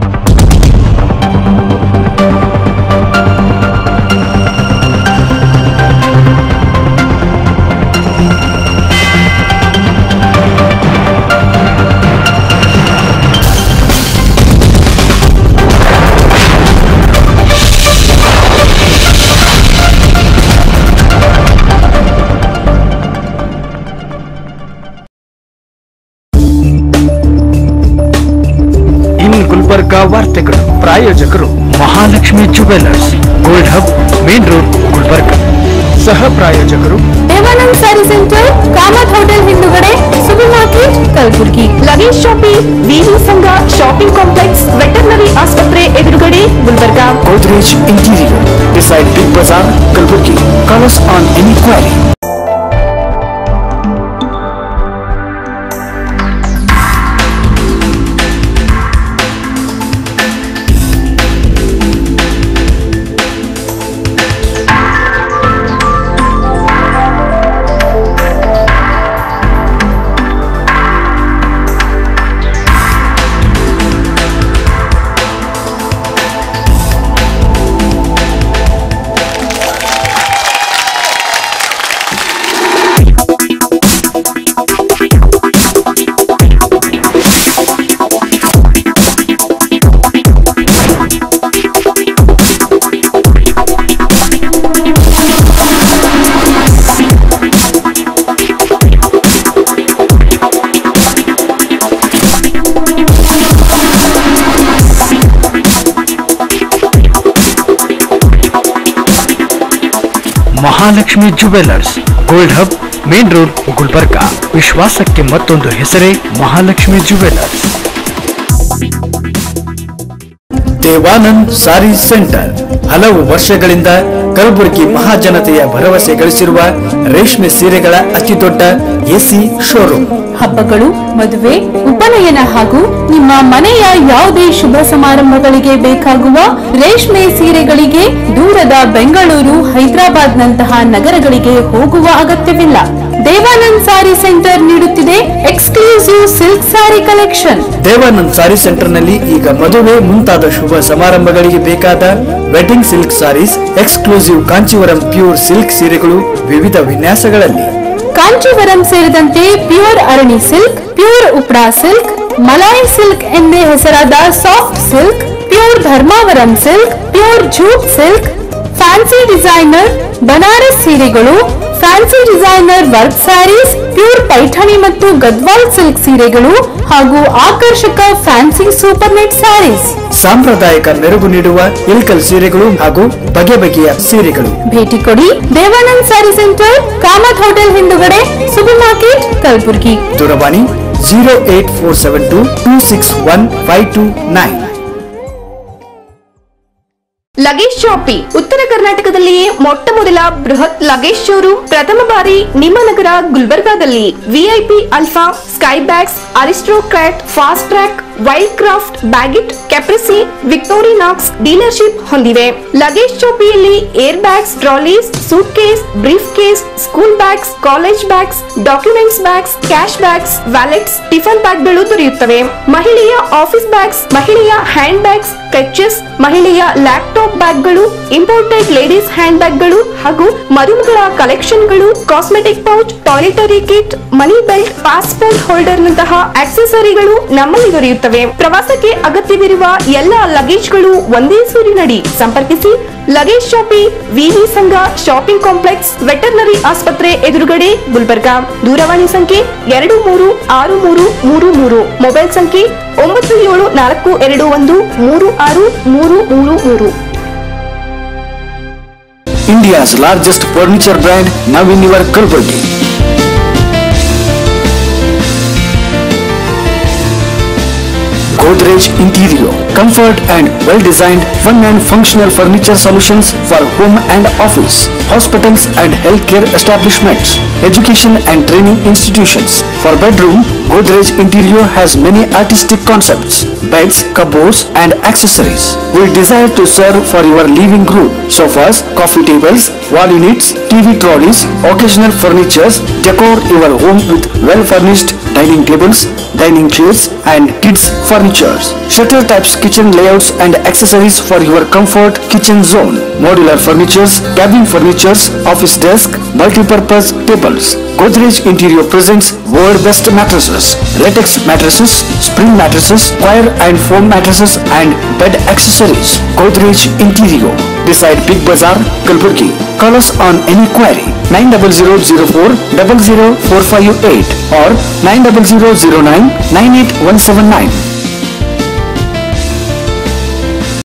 ಇನ್ ಗುಲ್ಬರ್ಗ ವಾರ್ತೆಗಳು ಪ್ರಾಯೋಜಕರು Mahalakshmi jewellers gold hub main road Gulbarga ಸಹ ಪ್ರಾಯೋಜಕರು ದೇವಾನಂದ್ ಸ್ಯಾರಿ ಸೆಂಟರ್ ಕಾಮತ್ ಹೋಟೆಲ್ ಹಿಂದುಗಡೆ super market Kalaburagi luggage shopping VV ಸಂಘ ಶಾಪಿಂಗ್ ಕಾಂಪ್ಲೆಕ್ಸ್ ವೆಟರ್ನರಿ ಆಸ್ಪತ್ರೆ ಎದುರುಗಡೆ Gulbarga Godrej Interior beside Big Bazaar, Kalburgi. Call us on any query. Mahalakshmi jewellers gold hub main road Gulbarga ವಿಶ್ವಾಸಕ್ಕೆ ಮತ್ತೊಂದು ಹೆಸರೇ Mahalakshmi jewellers Devanand sari centre ಹಲವು ವರ್ಷಗಳಿಂದ ಕಲಬುರಗಿ ಮಹಾಜನತೆಯ ಭರವಸೆ ಗಳಿಸಿರುವ ರೇಷ್ಮೆ ಸೀರೆಗಳ ಅತಿದೊಡ್ಡ ಎಸಿ ಶೋರೂಮ್ ಹಬ್ಬಗಳು ಮದುವೆ ಉಪನಯನ ಹಾಗೂ ನಿಮ್ಮ ಮನೆಯ ಯಾವುದೇ ಶುಭ ಸಮಾರಂಭಗಳಿಗೆ ಬೇಕಾಗುವ ರೇಷ್ಮೆ ಸೀರೆಗಳಿಗೆ ದೂರದ ಬೆಂಗಳೂರು ಹೈದರಾಬಾದ್ ನಂತಹ ನಗರಗಳಿಗೆ ಹೋಗುವ ಅಗತ್ಯವಿಲ್ಲ ದೇವಾನಂದ್ ಸಾರಿ ಸೆಂಟರ್ ನೀಡುತ್ತಿದೆ exclusive silk sari collection Devanand sari centre ನಲ್ಲಿ ಈಗ ಮದುವೆ ಮುಂತಾದ ಶುಭ ಸಮಾರಂಭಗಳಿಗೆ ಬೇಕಾದ wedding silk saris exclusive Kanchivaram pure silk ಸೀರೆಗಳು ವಿವಿಧ ವಿನ್ಯಾಸಗಳಲ್ಲಿ ಕಾಂಚೀವರಂ ಸೇರಿದಂತೆ ಪ್ಯೂರ್ ಅರಣಿ ಸಿಲ್ಕ್ ಪ್ಯೂರ್ ಉಪ್ರಾ ಸಿಲ್ಕ್ ಮಲಾಯಿ ಸಿಲ್ಕ್ ಎಂದೇ ಹೆಸರಾದ soft silk pure Dharmavaram silk pure jute silk fancy designer Banaras ಸೀರೆಗಳು fancy designer work saris pure Paithani ಮತ್ತು ಗದ್ವಾಲ್ ಸಿಲ್ಕ್ ಸೀರೆಗಳು ಹಾಗೂ ಆಕರ್ಷಕ ಫ್ಯಾನ್ಸಿ ಸೂಪರ್ ನೆಟ್ ಸ್ಯಾರೀಸ್ ಸಾಂಪ್ರದಾಯಿಕ ಮೆರುಗು ನೀಡುವ ಇಲ್ಕಲ್ ಸೀರೆಗಳು ಹಾಗೂ ಬಗೆ ಬಗೆಯ ಸೀರೆಗಳು ಭೇಟಿ ಕೊಡಿ ದೇವಾನಂದ್ ಸ್ಯಾರಿ ಸೆಂಟರ್ ಕಾಮತ್ ಹೋಟೆಲ್ ಹಿಂದುಗಡೆ ಸೂಪರ್ ಮಾರ್ಕೆಟ್ ಕಲಬುರಗಿ ದೂರವಾಣಿ zero eight four seven two two six one five two nine luggage shopping ಉತ್ತರ ಕರ್ನಾಟಕದಲ್ಲಿಯೇ ಮೊಟ್ಟ ಮೊದಲ ಬೃಹತ್ ಲಗೇಜ್ ಶೋರೂಮ್ ಪ್ರಥಮ ಬಾರಿ ನಿಮ್ಮ ನಗರ ಗುಲ್ಬರ್ಗಾದಲ್ಲಿ VIP alpha sky bags Aristocrat fast track wild craft Baggit Caprese Victorinox dealership ಹೊಂದಿವೆ ಲಗೇಜ್ ಚೌಪಿಯಲ್ಲಿ air bags trolleys suitcase briefcase school bags college bags documents bags cash bags wallets tiffin ಬ್ಯಾಗ್ಗಳು ದೊರೆಯುತ್ತವೆ ಮಹಿಳೆಯ ಆಫೀಸ್ ಬ್ಯಾಗ್ಸ್ ಮಹಿಳೆಯ handbags ಕಚ್ಚಸ್ ಮಹಿಳೆಯ laptop ಬ್ಯಾಗ್ಗಳು imported ladies hand ಬ್ಯಾಗ್ಗಳು ಹಾಗೂ ಮರುಮಗಳ ಕಲೆಕ್ಷನ್ಗಳು cosmetic pouch toiletry kit money belt passport holder ನಂತಹ ಆಕ್ಸೆಸರಿಗಳು ನಮ್ಮಲ್ಲಿ ದೊರೆಯುತ್ತವೆ ಪ್ರವಾಸಕ್ಕೆ ಅಗತ್ಯವಿರುವ ಎಲ್ಲ ಲಗೇಜ್ಗಳು ಒಂದೇ ಸೂರಿನಡಿ ಸಂಪರ್ಕಿಸಿ ಲಗೇಜ್ ಶಾಪಿ ವಿವಿ ಸಂಘ ಶಾಪಿಂಗ್ ಕಾಂಪ್ಲೆಕ್ಸ್ ವೆಟರ್ನರಿ ಆಸ್ಪತ್ರೆ ಎದುರುಗಡೆ ಗುಲ್ಬರ್ಗಾ ದೂರವಾಣಿ ಸಂಖ್ಯೆ ಎರಡು ಮೂರು ಆರು ಮೂರು ಮೂರು ಮೂರು ಮೊಬೈಲ್ ಸಂಖ್ಯೆ ಒಂಬತ್ತು ಏಳು ನಾಲ್ಕು ಎರಡು ಒಂದು ಮೂರು ಆರು ಮೂರು ಮೂರು ಮೂರು India's largest furniture brand now in your Kalburgi. Godrej Interior, comfort and well-designed, fun and functional furniture solutions for home and office, hospitals and healthcare establishments, education and training institutions. For bedroom, Godrej Interior has many artistic concepts, beds, cupboards and accessories. We desire to serve for your living room, sofas, coffee tables, wall units, TV trolleys, occasional furnitures, decor your home with well-furnished dining tables, dining chairs and kids furnitures. Shutter types kitchen layouts and accessories for your comfort kitchen zone. Modular furnitures, cabin furnitures, office desk, multi-purpose tables. Godrej Interior presents world best mattresses, latex mattresses, spring mattresses, wire and foam mattresses and bed accessories. Godrej Interior. Beside Big Bazaar, Kalburgi. Call us on any query 90004 00458 or 90009 98179.